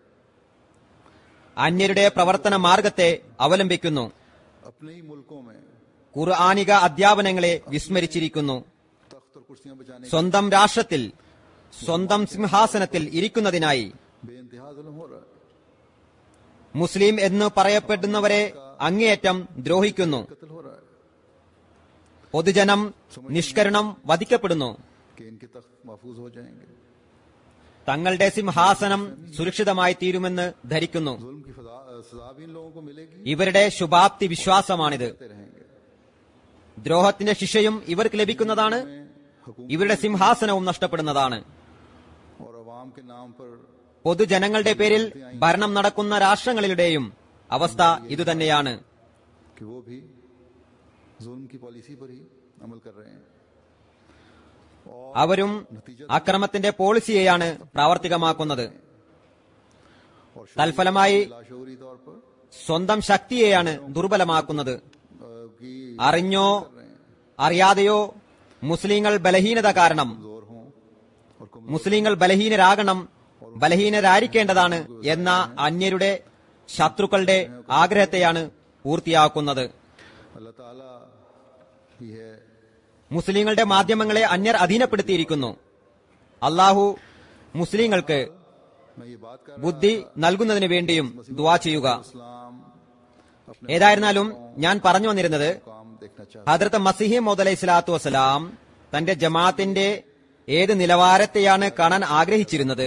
അന്യരുടെ പ്രവർത്തന മാർഗത്തെ അവലംബിക്കുന്നു अपने ही मुल्कों में ഖുർആാനിക അധ്യാപനങ്ങളെ വിസ്മരിച്ചിരിക്കുന്നു तख्त और कुर्सियां बचाने സ്വന്തം രാഷ്ട്രത്തിൽ സ്വന്തം സിംഹാസനത്തിൽ ഇരിക്കുന്നതിനായി बेइंतहा जुल्म हो रहा है മുസ്ലിം എന്ന് പറയപ്പെടുന്നവരെ അങ്ങേയറ്റം ദ്രോഹിക്കുന്നു कत्ल हो रहा है പൊതുജനം നിഷ്കരണം വധിക്കപ്പെടുന്നു कि इनके तख्त महफूज हो जाएंगे തങ്ങളുടെ സിംഹാസനം സുരക്ഷിതമായി തീരുമെന്ന് ധരിക്കുന്നു जुल्म की फजा- सजा भी इन लोगों को मिलेगी ഇവരുടെ ശുഭാപ്തി വിശ്വാസമാണിത് करते रहेंगे ദ്രോഹത്തിന്റെ ശിക്ഷയും ഇവർക്ക് ലഭിക്കുന്നതാണ് हुकूमत ഇവരുടെ സിംഹാസനവും നഷ്ടപ്പെടുന്നതാണ് और अवाम के नाम पर പൊതുജനങ്ങളുടെ പേരിൽ ഭരണം നടക്കുന്ന രാഷ്ട്രങ്ങളിലുടെയും അവസ്ഥ ഇതുതന്നെയാണ് कि वो भी जुल्म की पॉलिसी पर ही अमल कर रहे हैं അവരും അക്രമത്തിന്റെ പോളിസിയെയാണ് പ്രാവർത്തികമാക്കുന്നത് और തൽഫലമായി लाशूरी तौर पर സ്വന്തം ശക്തിയെയാണ് ദുർബലമാക്കുന്നത് अ, कि അറിഞ്ഞോ അറിയാതെയോ മുസ്ലിങ്ങൾ ബലഹീനത കാരണം जोर हों और कम മുസ്ലിങ്ങൾ ബലഹീനരാകണം ബലഹീനരായിരിക്കേണ്ടതാണ് എന്ന അന്യരുടെ ശത്രുക്കളുടെ ആഗ്രഹത്തെയാണ് പൂർത്തിയാക്കുന്നത് अल्लाह ताला ही है മുസ്ലിങ്ങളുടെ മാധ്യമങ്ങളെ അന്യർ അധീനപ്പെടുത്തിയിരിക്കുന്നു അള്ളാഹു മുസ്ലിങ്ങൾക്ക് मैं ये बात कर ബുദ്ധി നൽകുന്നതിന് വേണ്ടിയും ദുവാ ചെയ്യുക इस्लाम अपने ഏതായിരുന്നാലും ഞാൻ പറഞ്ഞു വന്നിരുന്നത് काम देखना चाहता ഹദ്രത്ത് മസിഹി മോദ് സ്വലാത്തു വസ്സലാം തന്റെ ജമാഅത്തിന്റെ ഏത് നിലവാരത്തെയാണ് കാണാൻ ആഗ്രഹിച്ചിരുന്നത്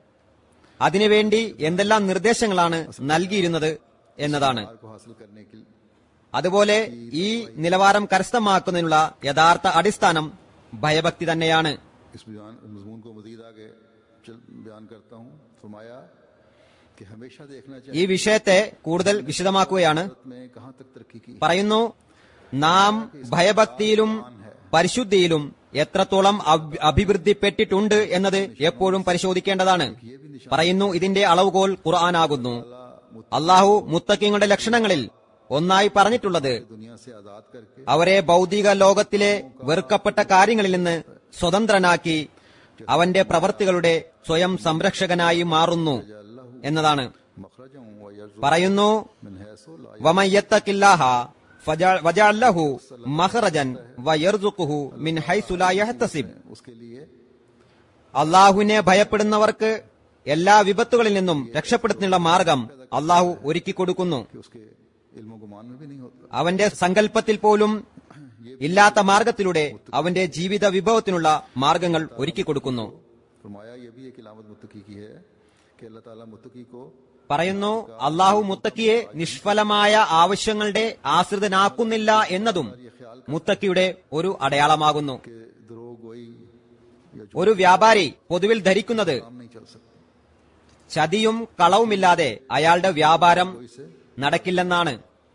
അതിനുവേണ്ടി എന്തെല്ലാം നിർദ്ദേശങ്ങളാണ് നൽകിയിരുന്നത് എന്നതാണ് है को हासिल करने के लिए അതുപോലെ ഈ നിലവാരം കരസ്ഥമാക്കുന്നതിനുള്ള യഥാർത്ഥ അടിസ്ഥാനം ഭയഭക്തി തന്നെയാണ് इस बयान मजमून को मजीद आगे चल बयान करता हूँ फरमाया कि हमेशा देखना ഈ चाहिए വിഷയത്തെ കൂടുതൽ വിശദമാക്കുകയാണ് भारत में कहाँ तक तरक्की की പറയുന്നു നാം ഭയഭക്തിയിലും പരിശുദ്ധിയിലും എത്രത്തോളം അഭി- അഭിവൃദ്ധിപ്പെട്ടിട്ടുണ്ട് എന്നത് എപ്പോഴും പരിശോധിക്കേണ്ടതാണ് പറയുന്നു ഇതിന്റെ അളവുകോൽ ഖുർആനാകുന്നു അള്ളാഹു മുത്തക്കിങ്ങളുടെ ലക്ഷണങ്ങളിൽ ഒന്നായി പറഞ്ഞിട്ടുള്ളത് दुनिया से आजाद करके അവരെ ഭൗതിക ലോകത്തിലെ വെറുക്കപ്പെട്ട കാര്യങ്ങളിൽ നിന്ന് സ്വതന്ത്രനാക്കി അവന്റെ പ്രവർത്തികളുടെ സ്വയം സംരക്ഷകനായി മാറുന്നു എന്നതാണ് मखरजों व यर्जुकु പറയുന്നു मिन हैसु ला വമയ്യത്തക്കില്ലാഹ ഫജ- വജഅല്ലഹു മഖറജൻ വയർസുഖുഹു മിൻ ഹൈസു ലാ യഹ്തസിബ് यहतसिब। उसके लिए അള്ളാഹുവിനെ ഭയപ്പെടുന്നവർക്ക് എല്ലാ വിപത്തുകളിൽ നിന്നും രക്ഷപ്പെടുത്തുന്നുള്ള മാർഗം അള്ളാഹു ഒരുക്കി കൊടുക്കുന്നു कि उसके इल्म गुमान में भी नहीं होता അവന്റെ സങ്കല്പത്തിൽ പോലും ഇല്ലാത്ത മാർഗത്തിലൂടെ അവന്റെ ജീവിത വിഭവത്തിനുള്ള മാർഗങ്ങൾ ഒരുക്കി കൊടുക്കുന്നു फरमाया ये भी एक इलामत मुत्तकी की है कि अल्लाह ताला मुत्तकी को പറയുന്നു അള്ളാഹു മുത്തക്കിയെ നിഷ്ഫലമായ ആവശ്യങ്ങളുടെ ആശ്രിതനാക്കുന്നില്ല എന്നതും മുത്തക്കിയുടെ ഒരു അടയാളമാകുന്നു कि द्रोह गोई या जो ഒരു വ്യാപാരി പൊതുവിൽ ധരിക്കുന്നത് काम नहीं चल सकता ചതിയും കളവുമില്ലാതെ അയാളുടെ വ്യാപാരം इसे നടക്കില്ലെന്നാണ്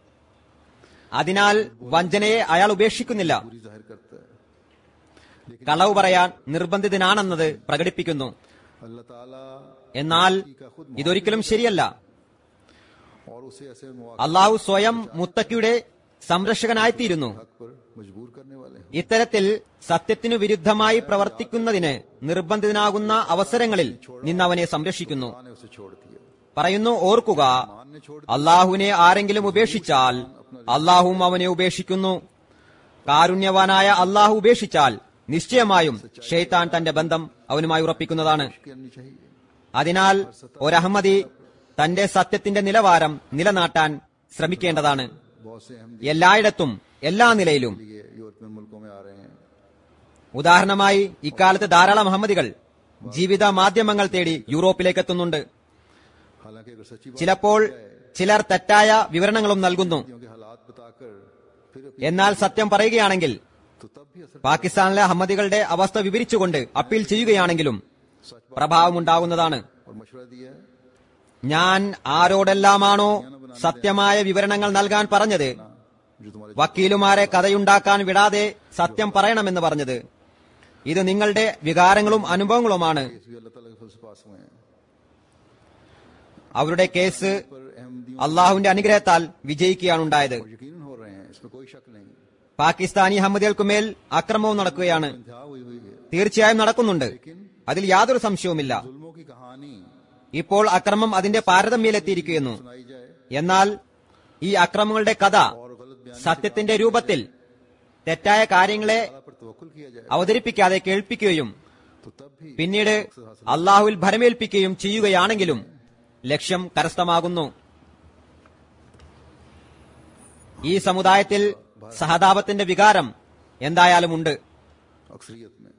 അതിനാൽ വഞ്ചനയെ അയാൾ ഉപേക്ഷിക്കുന്നില്ല पूरी जाहिर करता है लेकिन കളവ് പറയാൻ നിർബന്ധിതനാണെന്നത് പ്രകടിപ്പിക്കുന്നു अल्लाह ताला എന്നാൽ ഇതൊരിക്കലും ശരിയല്ല और उसे ऐसे मौके അള്ളാഹു സ്വയം മുത്തക്കിയുടെ സംരക്ഷകനായിത്തീരുന്നു हक पर मजबूर करने वाले हैं ഇത്തരത്തിൽ സത്യത്തിനു വിരുദ്ധമായി പ്രവർത്തിക്കുന്നതിന് നിർബന്ധിതനാകുന്ന അവസരങ്ങളിൽ നിന്ന് അവനെ സംരക്ഷിക്കുന്നു ने उसे छोड़ दिया പറയുന്നു ഓർക്കുക मान ने छोड़ അള്ളാഹുവിനെ ആരെങ്കിലും ഉപേക്ഷിച്ചാൽ അള്ളാഹുവും അവനെ ഉപേക്ഷിക്കുന്നു കാരുണ്യവാനായ അള്ളാഹു ഉപേക്ഷിച്ചാൽ നിശ്ചയമായും ഷെയ്ത്താൻ തന്റെ ബന്ധം അവനുമായി ഉറപ്പിക്കുന്നതാണ് करनी चाहिए അതിനാൽ ഒരഹമ്മദി തന്റെ സത്യത്തിന്റെ നിലവാരം നിലനാട്ടാൻ ശ്രമിക്കേണ്ടതാണ് बहुत से अहम എല്ലായിടത്തും എല്ലാ നിലയിലും लिए यूरोपियन मुल्कों में आ रहे हैं ഉദാഹരണമായി ഇക്കാലത്ത് ധാരാളം അഹമ്മദികൾ ജീവിത മാധ്യമങ്ങൾ തേടി യൂറോപ്പിലേക്ക് എത്തുന്നുണ്ട് हालांकि अगर सच्ची बात ചിലപ്പോൾ ചിലർ തെറ്റായ വിവരണങ്ങളും നൽകുന്നു के हालात बताकर फिर എന്നാൽ സത്യം പറയുകയാണെങ്കിൽ तो तब भी असर പാകിസ്ഥാനിലെ അഹമ്മദികളുടെ അവസ്ഥ വിവരിച്ചുകൊണ്ട് അപ്പീൽ ചെയ്യുകയാണെങ്കിലും പ്രഭാവമുണ്ടാകുന്നതാണ് और मशवरा दिया है ഞാൻ ആരോടെല്ലാമാണോ സത്യമായ വിവരണങ്ങൾ നൽകാൻ പറഞ്ഞത് जो तुम्हारे വക്കീലുമാരെ കഥയുണ്ടാക്കാൻ വിടാതെ സത്യം പറയണമെന്ന് പറഞ്ഞത് ഇത് നിങ്ങളുടെ വികാരങ്ങളും അനുഭവങ്ങളുമാണ് केस भी अल्लाह ताला के फजल से पास हुए हैं അവരുടെ കേസ് पर अहमदियों അള്ളാഹുവിന്റെ അനുഗ്രഹത്താൽ വിജയിക്കുകയാണ് ഉണ്ടായത് को यकीन हो रहे हैं इसमें कोई शक नहीं പാകിസ്ഥാനി അഹമ്മദികൾക്കുമേൽ അക്രമവും നടക്കുകയാണ് इंतहा हुई हुई है തീർച്ചയായും നടക്കുന്നുണ്ട് അതിൽ യാതൊരു സംശയവുമില്ല जुल्मों की कहानी ഇപ്പോൾ അക്രമം അതിന്റെ പാരതമ്യയിലെത്തിയിരിക്കുന്നു सुनाई जाए എന്നാൽ ഈ അക്രമങ്ങളുടെ കഥ और गलत बयान സത്യത്തിന്റെ രൂപത്തിൽ തെറ്റായ കാര്യങ്ങളെ पर तवक्कुल किया जाए അവതരിപ്പിക്കാതെ കേൾപ്പിക്കുകയും तो तब भी പിന്നീട് അള്ളാഹുവിൽ ഭരമേൽപ്പിക്കുകയും ചെയ്യുകയാണെങ്കിലും ലക്ഷ്യം കരസ്ഥമാകുന്നു ഈ സമുദായത്തിൽ സഹതാപത്തിന്റെ വികാരം എന്തായാലും ഉണ്ട് अक्सरियत में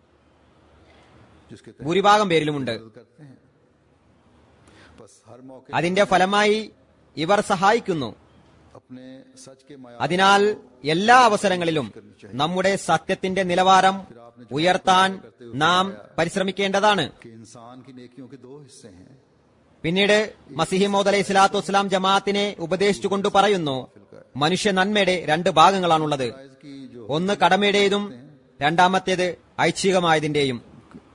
जिसके तहत ഭൂരിഭാഗം പേരിലുമുണ്ട് मदद करते हैं बस हर मौके അതിന്റെ ഫലമായി ഇവർ സഹായിക്കുന്നു अपने सच के माया അതിനാൽ എല്ലാ അവസരങ്ങളിലും നമ്മുടെ സത്യത്തിന്റെ നിലവാരം ഉയർത്താൻ നാം പരിശ്രമിക്കേണ്ടതാണ് कि इंसान की नेकियों के दो हिस्से हैं പിന്നീട് മസിഹി മൗദ് അലൈഹി സ്വലാത്തു വസ്സലാം ജമാഅത്തിനെ ഉപദേശിച്ചുകൊണ്ട് പറയുന്നു മനുഷ്യ നന്മയുടെ രണ്ട് ഭാഗങ്ങളാണുള്ളത് फैज की जो ഒന്ന് കടമയുടേതും രണ്ടാമത്തേത് ഐച്ഛികമായതിന്റെയും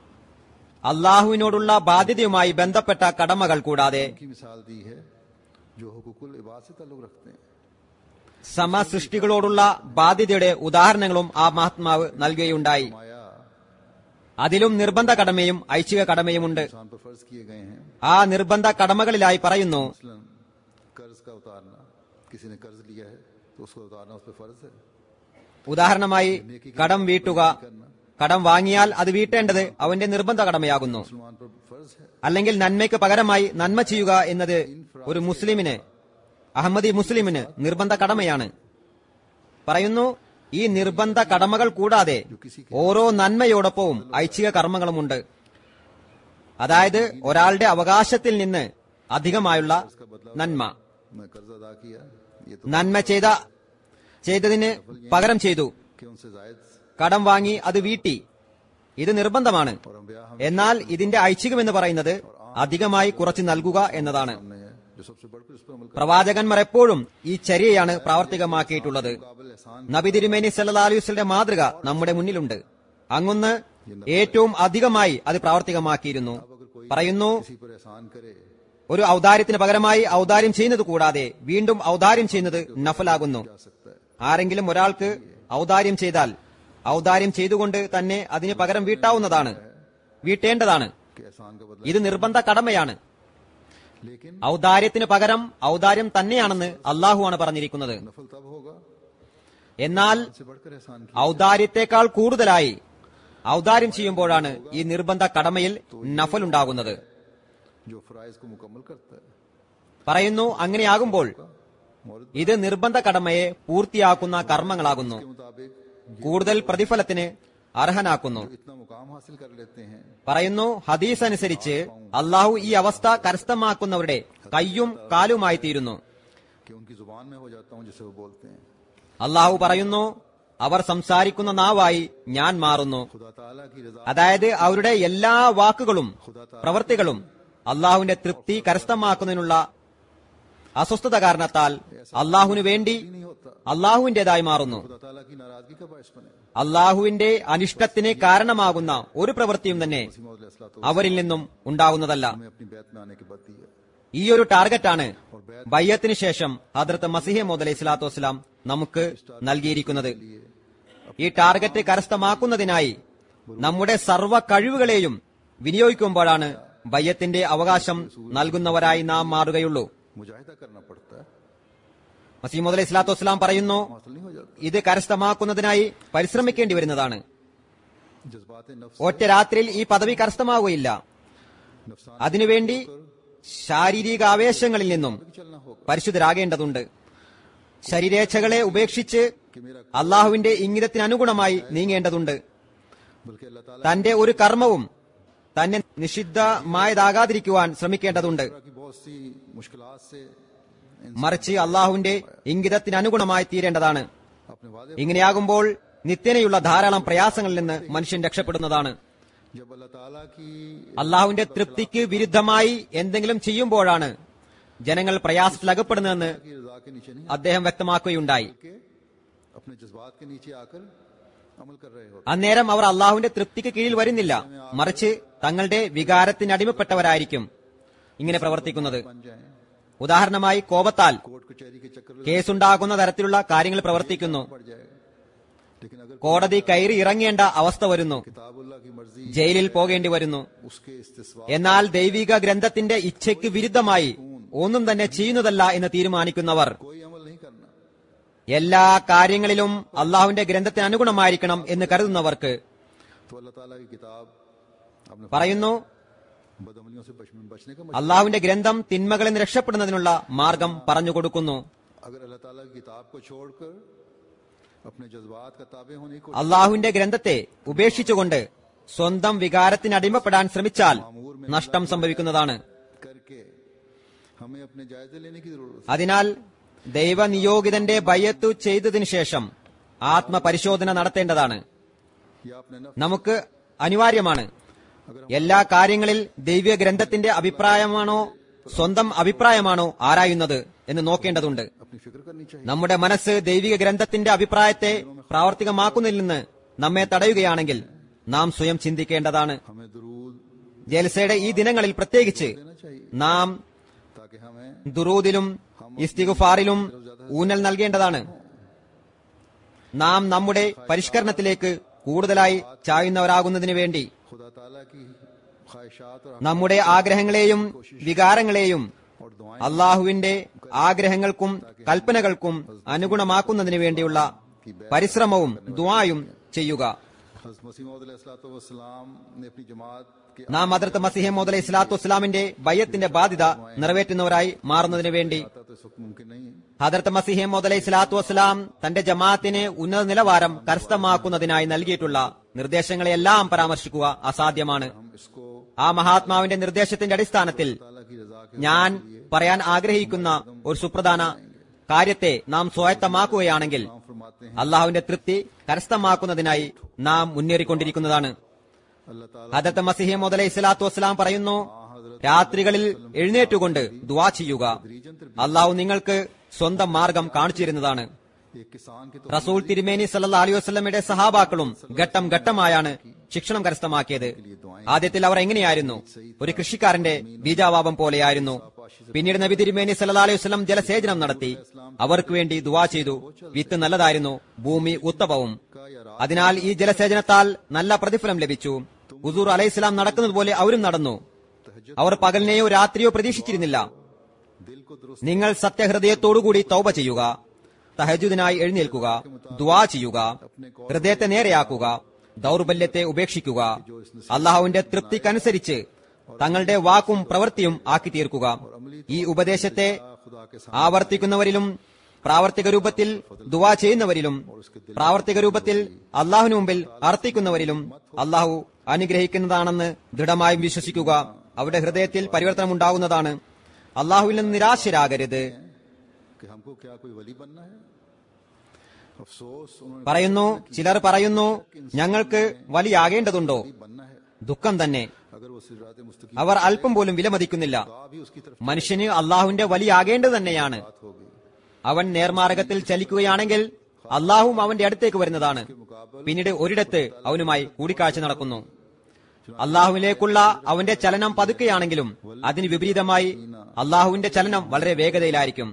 അള്ളാഹുവിനോടുള്ള ബാധ്യതയുമായി ബന്ധപ്പെട്ട കടമകൾ കൂടാതെ की मिसाल दी है जो हुकूकुल इबाद से ताल्लुक रखते हैं സമസൃഷ്ടികളോടുള്ള ബാധ്യതയുടെ ഉദാഹരണങ്ങളും ആ മഹാത്മാവ് നൽകുകയുണ്ടായി माया അതിലും നിർബന്ധ കടമയും ഐച്ഛിക കടമയുമുണ്ട് इंसान पर फर्ज किए गए हैं ആ നിർബന്ധ കടമകളിലായി പറയുന്നു मसलन कर्ज का उतारना किसी ने कर्ज लिया है तो उसको उतारना उस पर फर्ज है ഉദാഹരണമായി കടം വീട്ടുക കടം വാങ്ങിയാൽ അത് വീട്ടേണ്ടത് അവന്റെ നിർബന്ധ കടമയാകുന്നു मुसलमान पर फर्ज है അല്ലെങ്കിൽ നന്മയ്ക്ക് പകരമായി നന്മ ചെയ്യുക എന്നത് ഒരു മുസ്ലിമിന് അഹമ്മദി മുസ്ലിമിന് നിർബന്ധ കടമയാണ് പറയുന്നു ഈ നിർബന്ധ കടമകൾ കൂടാതെ ഓരോ നന്മയോടൊപ്പവും ഐച്ഛിക കർമ്മങ്ങളുമുണ്ട് അതായത് ഒരാളുടെ അവകാശത്തിൽ നിന്ന് അധികമായുള്ള നന്മ मैं कर्ज अदा किया ये तो നന്മ ചെയ്ത ചെയ്തതിന് പകരം ചെയ്തു कि उनसे जायद കടം വാങ്ങി അത് വീട്ടി ഇത് നിർബന്ധമാണ് और अम्बिया हम എന്നാൽ ഇതിന്റെ ഐച്ഛികം എന്ന് പറയുന്നത് അധികമായി കുറച്ച് നൽകുക എന്നതാണ് सामने है जो सबसे बढ़कर उस पर अमल പ്രവാചകന്മാർ എപ്പോഴും ഈ ചര്യയാണ് പ്രാവർത്തികമാക്കിയിട്ടുള്ളത് काबिल एहसान നബി തിരുമേനി സല്ലാ അലൈവലിന്റെ മാതൃക നമ്മുടെ മുന്നിലുണ്ട് അങ്ങൊന്ന് ഏറ്റവും അധികമായി അത് പ്രാവർത്തികമാക്കിയിരുന്നു പറയുന്നു किसी पर एहसान करे ഒരു ഔദാര്യത്തിന് പകരമായി ഔദാര്യം ചെയ്യുന്നത് കൂടാതെ വീണ്ടും ഔദാര്യം ചെയ്യുന്നത് നഫലാകുന്നു जा सकता है ആരെങ്കിലും ഒരാൾക്ക് ഔദാര്യം ചെയ്താൽ ഔദാര്യം ചെയ്തുകൊണ്ട് തന്നെ അതിന് പകരം വീട്ടാവുന്നതാണ് വീട്ടേണ്ടതാണ് कि एहसान का बदला ഇത് നിർബന്ധ കടമയാണ് लेकिन ഔദാര്യത്തിന് പകരം ഔദാര്യം തന്നെയാണെന്ന് അള്ളാഹുവാണ് പറഞ്ഞിരിക്കുന്നത് नफल तब होगा എന്നാൽ से बढ़कर एहसान की ഔദാര്യത്തെക്കാൾ കൂടുതലായി ഔദാര്യം ചെയ്യുമ്പോഴാണ് ഈ നിർബന്ധ കടമയിൽ നഫൽ ഉണ്ടാകുന്നത് जो फराइज को मुकम्मल करता है പറയുന്നു അങ്ങനെയാകുമ്പോൾ मौलद ഇത് നിർബന്ധ കടമയെ പൂർത്തിയാക്കുന്ന കർമ്മങ്ങളാകുന്നു के मुताबिक കൂടുതൽ പ്രതിഫലത്തിന് അർഹനാക്കുന്നു इतना मुकाम हासिल कर लेते हैं പറയുന്നു ഹദീസ് അനുസരിച്ച് അള്ളാഹു ഈ അവസ്ഥ കരസ്ഥമാക്കുന്നവരുടെ കയ്യും കാലുമായി തീരുന്നു कि उनकी जुबान में हो जाता हूँ जिसे वो बोलते हैं അള്ളാഹു പറയുന്നു അവർ സംസാരിക്കുന്ന നാവായി ഞാൻ മാറുന്നു खुदा ताला की रजा അതായത് അവരുടെ എല്ലാ വാക്കുകളും പ്രവൃത്തികളും അള്ളാഹുവിന്റെ തൃപ്തി കരസ്ഥമാക്കുന്നതിനുള്ള അസ്വസ്ഥത കാരണത്താൽ അള്ളാഹുവിന് വേണ്ടി नहीं होता അള്ളാഹുവിന്റേതായി മാറുന്നു खुदा ताला की नाराजगी का बायस बने അള്ളാഹുവിന്റെ അനിഷ്ടത്തിന് കാരണമാകുന്ന ഒരു പ്രവൃത്തിയും തന്നെ मसीह അവരിൽ നിന്നും ഉണ്ടാകുന്നതല്ല हमें अपनी बैत में आने की बद दी है ഈ ഒരു ടാർഗറ്റാണ് ബയ്യത്തിന് ശേഷം ഹദ്രത്ത് മസിഹെ മോദ് അലൈഹി സ്വലാത്തു വസ്സലാം നമുക്ക് നൽകിയിരിക്കുന്നത് ഈ ടാർഗറ്റ് കരസ്ഥമാക്കുന്നതിനായി നമ്മുടെ സർവ്വ കഴിവുകളെയും വിനിയോഗിക്കുമ്പോഴാണ് ബയ്യത്തിന്റെ അവകാശം നൽകുന്നവരായി നാം മാറുകയുള്ളൂ मुजाहिदा करना पड़ता है മസീമദ് അലൈഹി സ്വലാത്തു വസ്സലാം പറയുന്നു हासिल नहीं हो जाता ഇത് കരസ്ഥമാക്കുന്നതിനായി പരിശ്രമിക്കേണ്ടി വരുന്നതാണ് जज्बात नफ्स ഒറ്റ രാത്രിയിൽ ഈ പദവി കരസ്ഥമാവുകയില്ല नफसान അതിനുവേണ്ടി ശാരീരിക ആവേശങ്ങളിൽ നിന്നും चलना होगा പരിശുദ്ധരാകേണ്ടതുണ്ട് ശരീരേച്ഛകളെ ഉപേക്ഷിച്ച് അള്ളാഹുവിന്റെ ഇംഗിതത്തിനനുഗുണമായി നീങ്ങേണ്ടതുണ്ട് बल्कि अल्लाह ताला തന്റെ ഒരു കർമ്മവും തന്നെ നിഷിദ്ധമായതാകാതിരിക്കുവാൻ ശ്രമിക്കേണ്ടതുണ്ട് की बहुत सी मुश्किलात से മറിച്ച് അള്ളാഹുവിന്റെ ഇംഗിതത്തിനനുഗുണമായി തീരേണ്ടതാണ് अपने वादे ഇങ്ങനെയാകുമ്പോൾ നിത്യനയുള്ള ധാരാളം പ്രയാസങ്ങളിൽ നിന്ന് മനുഷ്യൻ രക്ഷപ്പെടുന്നതാണ് जब अल्लाह ताला की അള്ളാഹുവിന്റെ തൃപ്തിക്ക് വിരുദ്ധമായി എന്തെങ്കിലും ചെയ്യുമ്പോഴാണ് ജനങ്ങൾ പ്രയാസത്തിൽ അകപ്പെടുന്നതെന്ന് की रजा के नीचे नहीं അദ്ദേഹം വ്യക്തമാക്കുകയുണ്ടായി के अपने जज्बात के नीचे आकर अमल कर रहे हो അന്നേരം അവർ അള്ളാഹുവിന്റെ തൃപ്തിക്ക് കീഴിൽ വരുന്നില്ല മറിച്ച് തങ്ങളുടെ വികാരത്തിന് അടിമപ്പെട്ടവരായിരിക്കും ഇങ്ങനെ പ്രവർത്തിക്കുന്നത് बन जाए ഉദാഹരണമായി കോപത്താൽ कोर्ट कचहरी के चक्कर में കേസുണ്ടാകുന്ന തരത്തിലുള്ള കാര്യങ്ങൾ പ്രവർത്തിക്കുന്നു पड़ जाएगा लेकिन अगर കോടതി കയറി ഇറങ്ങേണ്ട അവസ്ഥ വരുന്നു किताबुल्लाह की मर्जी ജയിലിൽ പോകേണ്ടി വരുന്നു उसके इस्तिस्वा എന്നാൽ ദൈവിക ഗ്രന്ഥത്തിന്റെ ഇച്ഛയ്ക്ക് വിരുദ്ധമായി ഒന്നും തന്നെ ചെയ്യുന്നതല്ല എന്ന് തീരുമാനിക്കുന്നവർ कोई अमल नहीं करना എല്ലാ കാര്യങ്ങളിലും അള്ളാഹുവിന്റെ ഗ്രന്ഥത്തിന് അനുഗുണമായിരിക്കണം എന്ന് കരുതുന്നവർക്ക് तो अल्लाह ताला की किताब अपने പറയുന്നു बदअमलियों से बच- बचने का അള്ളാഹുവിന്റെ ഗ്രന്ഥം തിന്മകളിൽ നിന്ന് രക്ഷപ്പെടുന്നതിനുള്ള മാർഗം പറഞ്ഞു കൊടുക്കുന്നു अगर अल्लाह ताला की किताब को छोड़कर अपने जज्बात का ताबे होने को അള്ളാഹുവിന്റെ ഗ്രന്ഥത്തെ ഉപേക്ഷിച്ചുകൊണ്ട് സ്വന്തം വികാരത്തിന് അടിമപ്പെടാൻ ശ്രമിച്ചാൽ നഷ്ടം സംഭവിക്കുന്നതാണ് करके हमें अपने जायजे लेने की जरूरत അതിനാൽ ദൈവനിയോഗിതന്റെ ബയ്യത്തു ചെയ്തതിനു ശേഷം ആത്മപരിശോധന നടത്തേണ്ടതാണ് है या अपने नफ्स നമുക്ക് അനിവാര്യമാണ് എല്ലാ കാര്യങ്ങളിൽ ദൈവ ഗ്രന്ഥത്തിന്റെ അഭിപ്രായമാണോ സ്വന്തം അഭിപ്രായമാണോ ആരായുന്നത് എന്ന് നോക്കേണ്ടതുണ്ട് अपनी फिक्र करनी चाहिए നമ്മുടെ മനസ്സ് ദൈവിക ഗ്രന്ഥത്തിന്റെ അഭിപ്രായത്തെ പ്രാവർത്തികമാക്കുന്നതിൽ നിന്ന് നമ്മെ തടയുകയാണെങ്കിൽ നാം സ്വയം ചിന്തിക്കേണ്ടതാണ് हमें दरूद ജൽസയുടെ ഈ ദിനങ്ങളിൽ പ്രത്യേകിച്ച് देना चाहिए നാം ताकि हमें ദുറൂദിലും ഇസ്തിഗുഫാറിലും ഊന്നൽ നൽകേണ്ടതാണ് നാം നമ്മുടെ പരിഷ്കരണത്തിലേക്ക് കൂടുതലായി ചായുന്നവരാകുന്നതിന് വേണ്ടി खुदा ताला की ख्वाहिशात और നമ്മുടെ ആഗ്രഹങ്ങളെയും വികാരങ്ങളെയും और दुआएं അള്ളാഹുവിന്റെ ആഗ്രഹങ്ങൾക്കും കൽപ്പനകൾക്കും അനുഗുണമാക്കുന്നതിന് വേണ്ടിയുള്ള പരിശ്രമവും ദ്വായും ചെയ്യുക हज़रत मसीह मौद अलैहिस्सलाम ने अपनी जमात के നാം അതിർത്ത് മസിഹെ മോദ് അലൈഹി സ്വലാത്തു വസ്സലാമിന്റെ ബയ്യത്തിന്റെ ബാധ്യത നിറവേറ്റുന്നവരായി മാറുന്നതിന് വേണ്ടി आता तो इस वक्त मुमकिन नहीं है ഹദർത്ത് മസിഹെ മോദ് അലൈഹി സ്വലാത്തു വസ്സലാം തന്റെ ജമാഅത്തിന് ഉന്നത നിലവാരം കരസ്ഥമാക്കുന്നതിനായി നൽകിയിട്ടുള്ള നിർദ്ദേശങ്ങളെല്ലാം പരാമർശിക്കുക അസാധ്യമാണ് हम इसको ആ മഹാത്മാവിന്റെ നിർദ്ദേശത്തിന്റെ അടിസ്ഥാനത്തിൽ ताला की रजा के ഞാൻ പറയാൻ ആഗ്രഹിക്കുന്ന ഒരു സുപ്രധാന കാര്യത്തെ നാം സ്വായത്തമാക്കുകയാണെങ്കിൽ नाम फरमाते हैं അള്ളാഹുവിന്റെ തൃപ്തി കരസ്ഥമാക്കുന്നതിനായി നാം മുന്നേറിക്കൊണ്ടിരിക്കുന്നതാണ് अल्लाह ताला ഹദത്ത് മസിഹെ മുതലേ ഇസ്ലാത്തു വസ്സലാം പറയുന്നു രാത്രികളിൽ എഴുന്നേറ്റുകൊണ്ട് ദുവാ ചെയ്യുക അള്ളാഹു നിങ്ങൾക്ക് സ്വന്തം മാർഗം കാണിച്ചു തരുന്നതാണ് एक किसान के तो റസൂൽ തിരുമേനി സല്ലാ അലൈഹി വസ്ലമയുടെ സഹാബാക്കളും ഘട്ടം ഘട്ടമായാണ് ശിക്ഷണം കരസ്ഥമാക്കിയത് ആദ്യത്തിൽ അവർ എങ്ങനെയായിരുന്നു ഒരു കൃഷിക്കാരന്റെ ബീജാവാപം പോലെയായിരുന്നു പിന്നീട് നബി തിരുമേനി സല്ലാ അലൈഹി വസ്ലം ജലസേചനം നടത്തി അവർക്ക് വേണ്ടി ദുവാ ചെയ്തു വിത്ത് നല്ലതായിരുന്നു ഭൂമി ഉത്തമവും അതിനാൽ ഈ ജലസേചനത്താൽ നല്ല പ്രതിഫലം ലഭിച്ചു ഹുസൂർ അലൈഹി സ്വലാം നടക്കുന്നത് പോലെ അവരും നടന്നു അവർ പകലിനെയോ രാത്രിയോ പ്രതീക്ഷിച്ചിരുന്നില്ല दिल को दुरुस्त നിങ്ങൾ സത്യഹൃദയത്തോടുകൂടി തൗബ ചെയ്യുക തഹജുദിനായി എഴുന്നേൽക്കുക ദുവാ ചെയ്യുക ഹൃദയത്തെ നേരെയാക്കുക ദൗർബല്യത്തെ ഉപേക്ഷിക്കുക അള്ളാഹുവിന്റെ തൃപ്തിക്കനുസരിച്ച് തങ്ങളുടെ വാക്കും പ്രവൃത്തിയും ആക്കി തീർക്കുക ഈ ഉപദേശത്തെ खुदा के ആവർത്തിക്കുന്നവരിലും പ്രാവർത്തിക രൂപത്തിൽ ദുവാ ചെയ്യുന്നവരിലും പ്രാവർത്തിക രൂപത്തിൽ അള്ളാഹുവിന് മുമ്പിൽ അർത്ഥിക്കുന്നവരിലും അള്ളാഹു അനുഗ്രഹിക്കുന്നതാണെന്ന് ദൃഢമായും വിശ്വസിക്കുക അവരുടെ ഹൃദയത്തിൽ പരിവർത്തനം ഉണ്ടാകുന്നതാണ് അള്ളാഹുവിൽ നിന്ന് നിരാശരാകരുത് कि हमको क्या कोई वली बनना है अफसोस उन्होंने പറയുന്നു ചിലർ പറയുന്നു ഞങ്ങൾക്ക് വലിയാകേണ്ടതുണ്ടോ बनना है ദുഃഖം തന്നെ अगर वो सिरात मुस्तकीम അവർ അല്പം പോലും വിലമതിക്കുന്നില്ല भी उसकी तरफ മനുഷ്യന് അള്ളാഹുവിന്റെ വലിയാകേണ്ടത് തന്നെയാണ് बात होगी അവൻ നേർമാർഗത്തിൽ ചലിക്കുകയാണെങ്കിൽ അള്ളാഹും അവന്റെ അടുത്തേക്ക് വരുന്നതാണ് പിന്നീട് ഒരിടത്ത് അവനുമായി കൂടിക്കാഴ്ച നടക്കുന്നു അള്ളാഹുവിലേക്കുള്ള അവന്റെ ചലനം പതുക്കെയാണെങ്കിലും അതിന് വിപരീതമായി അള്ളാഹുവിന്റെ ചലനം വളരെ വേഗതയിലായിരിക്കും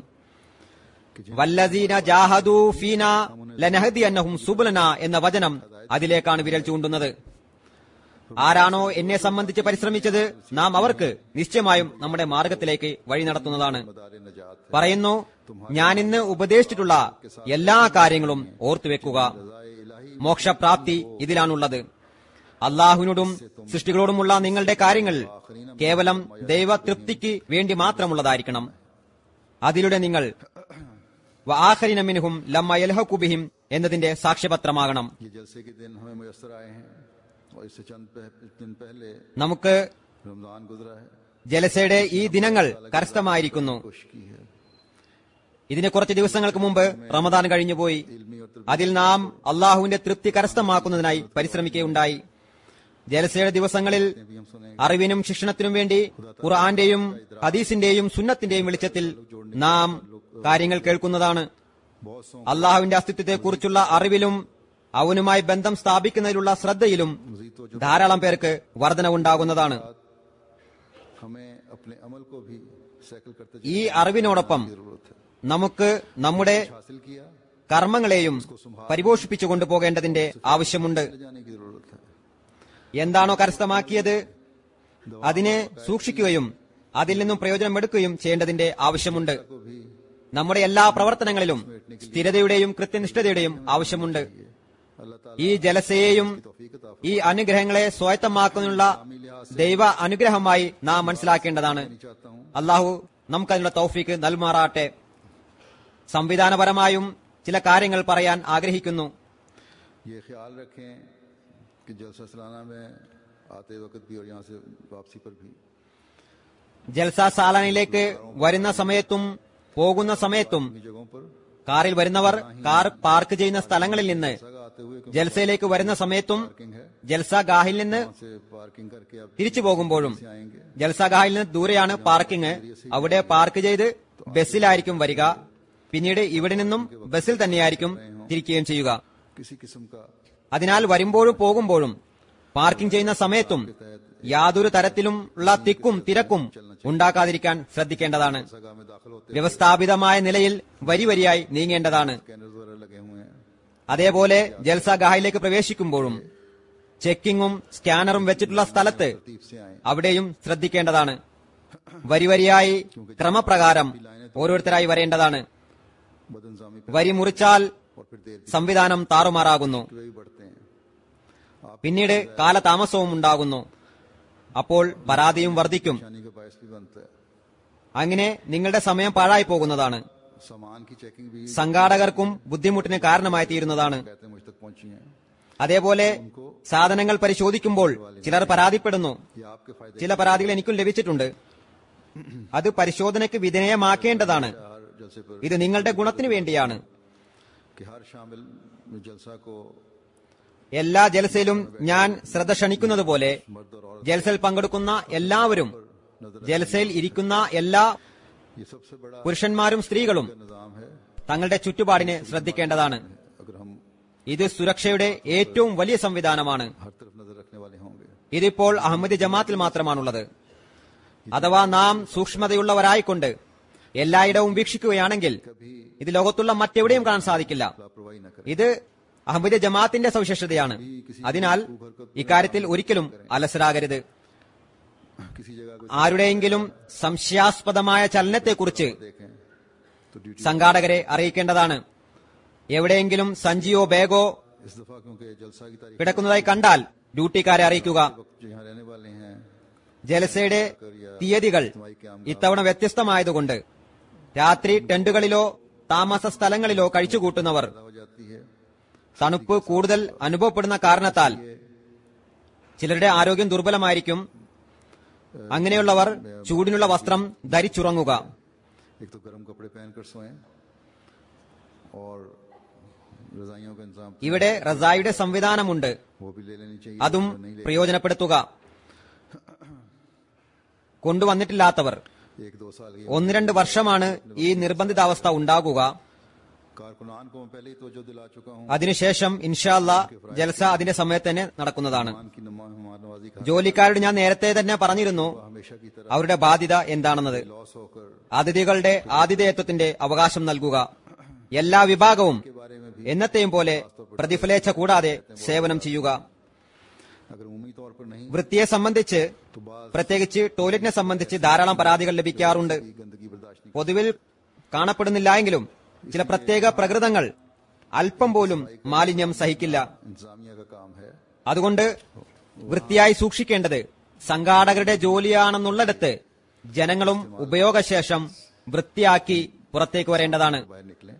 വല്ലസീന ജാഹദു ഫീന ലനഹദി അന്നഹും സുബുലന എന്ന വചനം അതിലേക്കാണ് വിരൽ ചൂണ്ടുന്നത് ആരാണോ എന്നെ സംബന്ധിച്ച് പരിശ്രമിച്ചത് നാം അവർക്ക് നിശ്ചയമായും നമ്മുടെ മാർഗത്തിലേക്ക് വഴി നടത്തുന്നതാണ് मदार नजात പറയുന്നു ഞാൻ ഇന്ന് ഉപദേശിച്ചിട്ടുള്ള എല്ലാ കാര്യങ്ങളും ഓർത്തുവെക്കുക रजाए इलाही മോക്ഷപ്രാപ്തി ഇതിലാണുള്ളത് അള്ളാഹുവിനോടും സൃഷ്ടികളോടുമുള്ള നിങ്ങളുടെ കാര്യങ്ങൾ കേവലം ദൈവതൃപ്തിക്ക് വേണ്ടി മാത്രമുള്ളതായിരിക്കണം അതിലൂടെ നിങ്ങൾ ആഖരിനമിനുഹും ലമ്മ യൽഹക്കുബിഹിം എന്നതിന്റെ സാക്ഷ്യപത്രമാകണം ये जलसे के दिन हमें मुयसर आए हैं और इससे चंद पह- दिन पहले നമുക്ക് रमजान गुजरा है ജലസയുടെ ഈ ദിനങ്ങൾ കരസ്ഥമായിരിക്കുന്നു खुश की है ഇതിന് കുറച്ച് ദിവസങ്ങൾക്ക് മുമ്പ് റമദാൻ കഴിഞ്ഞുപോയി इल्मी और അതിൽ നാം അള്ളാഹുവിന്റെ തൃപ്തി കരസ്ഥമാക്കുന്നതിനായി പരിശ്രമിക്കുകയുണ്ടായി ജലസയുടെ ദിവസങ്ങളിൽ भी हम सुने അറിവിനും ശിക്ഷണത്തിനും വേണ്ടി ഖുർആന്റെയും ഹദീസിന്റെയും സുന്നത്തിന്റെയും വെളിച്ചത്തിൽ നാം കാര്യങ്ങൾ കേൾക്കുന്നതാണ് बहुत सौ അള്ളാഹുവിന്റെ അസ്തിത്വത്തെക്കുറിച്ചുള്ള അറിവിലും അവനുമായി ബന്ധം സ്ഥാപിക്കുന്നതിലുള്ള ശ്രദ്ധയിലും ധാരാളം പേർക്ക് വർധനവുണ്ടാകുന്നതാണ് हमें अपने अमल को भी सैकल करते ഈ അറിവിനോടൊപ്പം जाने की जरूरत है നമുക്ക് നമ്മുടെ हासिल किया കർമ്മങ്ങളെയും പരിപോഷിപ്പിച്ചു കൊണ്ടുപോകേണ്ടതിന്റെ ആവശ്യമുണ്ട് ले जाने की जरूरत है എന്താണോ കരസ്ഥമാക്കിയത് അതിനെ സൂക്ഷിക്കുകയും അതിൽ നിന്നും പ്രയോജനമെടുക്കുകയും ചെയ്യേണ്ടതിന്റെ ആവശ്യമുണ്ട് को भी നമ്മുടെ എല്ലാ പ്രവർത്തനങ്ങളിലും സ്ഥിരതയുടെയും കൃത്യനിഷ്ഠതയുടെയും ആവശ്യമുണ്ട് अल्लाह ताला ഈ ജലസയെയും तौफीक अता ഈ അനുഗ്രഹങ്ങളെ സ്വായത്തമാക്കുന്നതിനുള്ള ദൈവ അനുഗ്രഹമായി നാം മനസ്സിലാക്കേണ്ടതാണ് चाहता हूँ അള്ളാഹു നമുക്കതിനുള്ള തൗഫീക്ക് നൽമാറാട്ടെ സംവിധാനപരമായും ചില കാര്യങ്ങൾ പറയാൻ ആഗ്രഹിക്കുന്നു ये ख्याल रखें कि जलसा सालाना में आते वक्त भी और यहाँ से वापसी पर भी ജൽസ സാലാനിലേക്ക് വരുന്ന സമയത്തും പോകുന്ന സമയത്തും इन जगहों पर കാറിൽ വരുന്നവർ കാർ പാർക്ക് ചെയ്യുന്ന സ്ഥലങ്ങളിൽ നിന്ന് जगह आते हुए क्योंकि ജൽസയിലേക്ക് വരുന്ന സമയത്തും पार्किंग है ജൽസ ഗാഹിൽ നിന്ന് वहाँ से पार्किंग करके आप തിരിച്ചു പോകുമ്പോഴും से आएंगे ജൽസ ഗാഹിൽ നിന്ന് ദൂരെയാണ് പാർക്കിംഗ് അവിടെ പാർക്ക് ചെയ്ത് ബസ്സിലായിരിക്കും വരിക പിന്നീട് ഇവിടെ നിന്നും ബസ്സിൽ തന്നെയായിരിക്കും തിരിക്കുകയും ചെയ്യുക किसी किस्म का അതിനാൽ വരുമ്പോഴും പോകുമ്പോഴും പാർക്കിംഗ് ചെയ്യുന്ന സമയത്തും യാതൊരു തരത്തിലും ഉള്ള തിക്കും തിരക്കും ഉണ്ടാക്കാതിരിക്കാൻ ശ്രദ്ധിക്കേണ്ടതാണ് जगह में दाखिल होते വ്യവസ്ഥാപിതമായ നിലയിൽ വരി വരിയായി നീങ്ങേണ്ടതാണ് स्कैनर्स वगैरह लगे हुए हैं അതേപോലെ ജൽസ ഗാഹിലേക്ക് പ്രവേശിക്കുമ്പോഴും ചെക്കിങ്ങും സ്കാനറും വെച്ചിട്ടുള്ള സ്ഥലത്ത് तरतीब से आए അവിടെയും ശ്രദ്ധിക്കേണ്ടതാണ് വരി വരിയായി ക്രമപ്രകാരം ഓരോരുത്തരായി വരേണ്ടതാണ് बदनजामी पे വരി മുറിച്ചാൽ और फिर देर സംവിധാനം താറുമാറാകുന്നു भी वही बढ़ते हैं आप പിന്നീട് കാലതാമസവും ഉണ്ടാകുന്നു അപ്പോൾ പരാതിയും വർദ്ധിക്കും परेशानी का बायस भी बनता है അങ്ങനെ നിങ്ങളുടെ സമയം പാഴായി പോകുന്നതാണ് सामान की चेकिंग भी സംഘാടകർക്കും ബുദ്ധിമുട്ടിന് കാരണമായി തീരുന്നതാണ് कहते हैं मुझ तक पहुंची है അതേപോലെ സാധനങ്ങൾ പരിശോധിക്കുമ്പോൾ ചിലർ പരാതിപ്പെടുന്നു ये आपके फायदे ചില പരാതികൾ എനിക്കും ലഭിച്ചിട്ടുണ്ട് അത് പരിശോധനയ്ക്ക് വിധേയമാക്കേണ്ടതാണ് हर जलसे पर ഇത് നിങ്ങളുടെ ഗുണത്തിന് വേണ്ടിയാണ് कि हर शामिल में जलसा को എല്ലാ ജലസയിലും ഞാൻ ശ്രദ്ധ ക്ഷണിക്കുന്നത് പോലെ मर्द और औरत ജലസയിൽ പങ്കെടുക്കുന്ന എല്ലാവരും ജലസയിൽ ഇരിക്കുന്ന എല്ലാ ये सबसे बड़ा പുരുഷന്മാരും സ്ത്രീകളും निजाम है തങ്ങളുടെ ചുറ്റുപാടിനെ ശ്രദ്ധിക്കേണ്ടതാണ് अगर हम ഇത് സുരക്ഷയുടെ ഏറ്റവും വലിയ സംവിധാനമാണ് हर तरफ नजर रखने वाले होंगे ഇതിപ്പോൾ അഹമ്മദ് ജമാത്തിൽ മാത്രമാണുള്ളത് അഥവാ നാം സൂക്ഷ്മതയുള്ളവരായിക്കൊണ്ട് എല്ലായിടവും വീക്ഷിക്കുകയാണെങ്കിൽ कभी ഇത് ലോകത്തുള്ള മറ്റെവിടെയും കാണാൻ സാധിക്കില്ല लापरवाही न करें ഇത് അഹമ്മദ് ജമാഅത്തിന്റെ സവിശേഷതയാണ് അതിനാൽ ഇക്കാര്യത്തിൽ ഒരിക്കലും അലസരാകരുത് किसी जगह को ആരുടെയെങ്കിലും സംശയാസ്പദമായ ചലനത്തെക്കുറിച്ച് देखें तो ड्यूटी സംഘാടകരെ അറിയിക്കേണ്ടതാണ് എവിടെയെങ്കിലും സഞ്ചിയോ ബാഗോ इस दफा क्योंकि जलसा की तारीख കിടക്കുന്നതായി കണ്ടാൽ ഡ്യൂട്ടിക്കാരെ അറിയിക്കുക वक्त जो यहाँ रहने वाले हैं ജലസയുടെ തീയതികൾ ഇത്തവണ വ്യത്യസ്തമായതുകൊണ്ട് രാത്രി ടെന്റുകളിലോ താമസ സ്ഥലങ്ങളിലോ കഴിച്ചുകൂട്ടുന്നവർ पैदा हो जाती है തണുപ്പ് കൂടുതൽ അനുഭവപ്പെടുന്ന കാരണത്താൽ ചിലരുടെ ആരോഗ്യം ദുർബലമായിരിക്കും അങ്ങനെയുള്ളവർ ചൂടിനുള്ള വസ്ത്രം ധരിച്ചുറങ്ങുക एक तो गर्म कपड़े पहनकर सोएं और रजाइयों का इंतजाम ഇവിടെ റസായിയുടെ സംവിധാനമുണ്ട് वो भी ले लेनी चाहिए അതും जो नहीं ले പ്രയോജനപ്പെടുത്തുക കൊണ്ടുവന്നിട്ടില്ലാത്തവർ एक दो साल की ഒന്ന് രണ്ട് വർഷമാണ് ഈ നിർബന്ധിതാവസ്ഥ ഉണ്ടാകുക कारकुनान को मैं पहले ही तो दिला चुका हूँ അതിനുശേഷം ഇൻഷാല്ല ജൽസ അതിന്റെ സമയത്ത് തന്നെ നടക്കുന്നതാണ് मान की नमा हमार नवाजी का ജോലിക്കാരോട് ഞാൻ നേരത്തെ തന്നെ പറഞ്ഞിരുന്നു हमेशा की तरह അവരുടെ ബാധ്യത എന്താണെന്നത് लॉस होकर അതിഥികളുടെ ആതിഥേയത്വത്തിന്റെ അവകാശം നൽകുക എല്ലാ വിഭാഗവും के बारे में भी എന്നത്തെയും പോലെ പ്രതിഫലേച്ഛ കൂടാതെ സേവനം ചെയ്യുക अगर उम्मीद तौर पर नहीं വൃത്തിയെ സംബന്ധിച്ച് तो बाज പ്രത്യേകിച്ച് ടോയ്ലറ്റിനെ സംബന്ധിച്ച് ധാരാളം പരാതികൾ ലഭിക്കാറുണ്ട് की गंदगी बर्दाश्त नहीं പൊതുവിൽ കാണപ്പെടുന്നില്ല എങ്കിലും ചില പ്രത്യേക പ്രകൃതങ്ങൾ അല്പം പോലും മാലിന്യം സഹിക്കില്ല इंतजामिया का काम है അതുകൊണ്ട് വൃത്തിയായി സൂക്ഷിക്കേണ്ടത് സംഘാടകരുടെ ജോലിയാണെന്നുള്ളിടത്ത് ജനങ്ങളും ഉപയോഗശേഷം വൃത്തിയാക്കി പുറത്തേക്ക് വരേണ്ടതാണ് बाहर निकले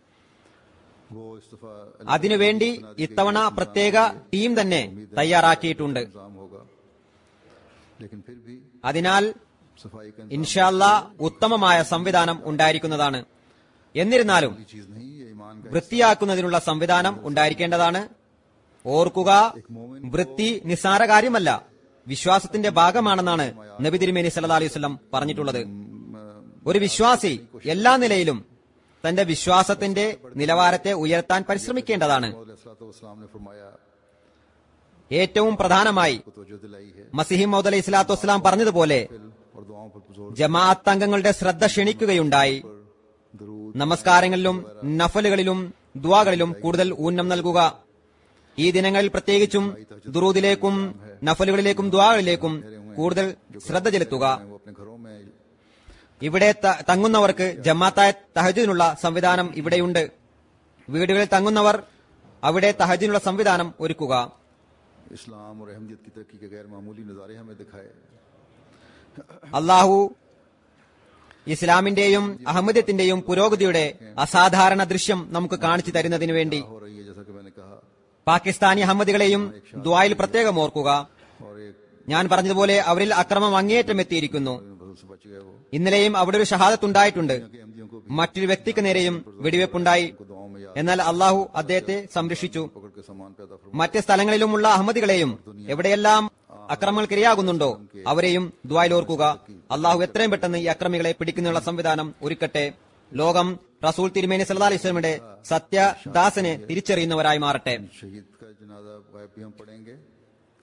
वो इस दफा അതിനുവേണ്ടി ഇത്തവണ പ്രത്യേക ടീം തന്നെ തയ്യാറാക്കിയിട്ടുണ്ട് इंतजाम होगा लेकिन फिर भी അതിനാൽ सफाई का ഇൻഷാല്ല ഉത്തമമായ സംവിധാനം ഉണ്ടായിരിക്കുന്നതാണ് എന്നിരുന്നാലും इंतजाम चीज नहीं ये ईमान का വൃത്തിയാക്കുന്നതിനുള്ള സംവിധാനം ഉണ്ടായിരിക്കേണ്ടതാണ് ഓർക്കുക വൃത്തി നിസ്സാര കാര്യമല്ല വിശ്വാസത്തിന്റെ ഭാഗമാണെന്നാണ് നബി തിരുമേനി സല്ലല്ലാഹു അലൈഹി വസല്ലം പറഞ്ഞിട്ടുള്ളത് ഒരു വിശ്വാസി എല്ലാ നിലയിലും തന്റെ വിശ്വാസത്തിന്റെ നിലവാരത്തെ ഉയർത്താൻ പരിശ്രമിക്കേണ്ടതാണ് इस्लाम ने फरमाया ഏറ്റവും പ്രധാനമായി को तवज्जो दिलाई है മസിഹിം മൗദ് അലൈഹി സ്വലാത്തു വസ്സലാം പറഞ്ഞതുപോലെ और दुआओं पर जोर ജമാഅത്ത് അംഗങ്ങളുടെ ശ്രദ്ധ ക്ഷണിക്കുകയുണ്ടായി दरूद നമസ്കാരങ്ങളിലും നഫലുകളിലും ദ്വാകളിലും കൂടുതൽ ഊന്നം നൽകുക ഈ ദിനങ്ങളിൽ പ്രത്യേകിച്ചും ദുറൂദിലേക്കും നഫലുകളിലേക്കും ദ്വാകളിലേക്കും കൂടുതൽ ശ്രദ്ധ ചെലുത്തുക वो अपने घरों में ഇവിടെ ത- തങ്ങുന്നവർക്ക് ജമാഅത്തായ തഹജിനുള്ള സംവിധാനം ഇവിടെയുണ്ട് വീടുകളിൽ തങ്ങുന്നവർ അവിടെ തഹജിനുള്ള സംവിധാനം ഒരുക്കുക इस्लाम और अहमदियत की तरक्की के गैर मामूली नज़ारे हमें दिखाए അള്ളാഹു ഇസ്ലാമിന്റെയും അഹമ്മദത്തിന്റെയും പുരോഗതിയുടെ അസാധാരണ ദൃശ്യം നമുക്ക് കാണിച്ചു തരുന്നതിന് വേണ്ടി हो रही है जैसा कि मैंने कहा പാകിസ്ഥാനി അഹമ്മദികളെയും ദ്വായിൽ പ്രത്യേകം ഓർക്കുക और एक ഞാൻ പറഞ്ഞതുപോലെ അവരിൽ അക്രമം അങ്ങേയറ്റം എത്തിയിരിക്കുന്നു बदल से बच गए वो ഇന്നലെയും അവിടെ ഒരു ഷഹാദത്ത് ഉണ്ടായിട്ടുണ്ട് कि अहमदियों को भी മറ്റൊരു വ്യക്തിക്ക് നേരെയും വെടിവെപ്പുണ്ടായി दुआओं में याद എന്നാൽ അള്ളാഹു അദ്ദേഹത്തെ സംരക്ഷിച്ചു पकड़ के सामान पैदा फरमा മറ്റ് സ്ഥലങ്ങളിലുമുള്ള അഹമ്മദികളെയും എവിടെയെല്ലാം അക്രമങ്ങൾക്ക് ഇരയാകുന്നുണ്ടോ അവരെയും ദ്വായിൽ ഓർക്കുക അള്ളാഹു എത്രയും പെട്ടെന്ന് ഈ അക്രമികളെ പിടിക്കുന്നതിനുള്ള സംവിധാനം ഒരുക്കട്ടെ ലോകം റസൂൽ തിരുമേനി സല്ലാ അലൈഹി സ്വലമിയുടെ സത്യദാസനെ തിരിച്ചറിയുന്നവരായി മാറട്ടെ शहीद का जनाजा गायब भी हम पढ़ेंगे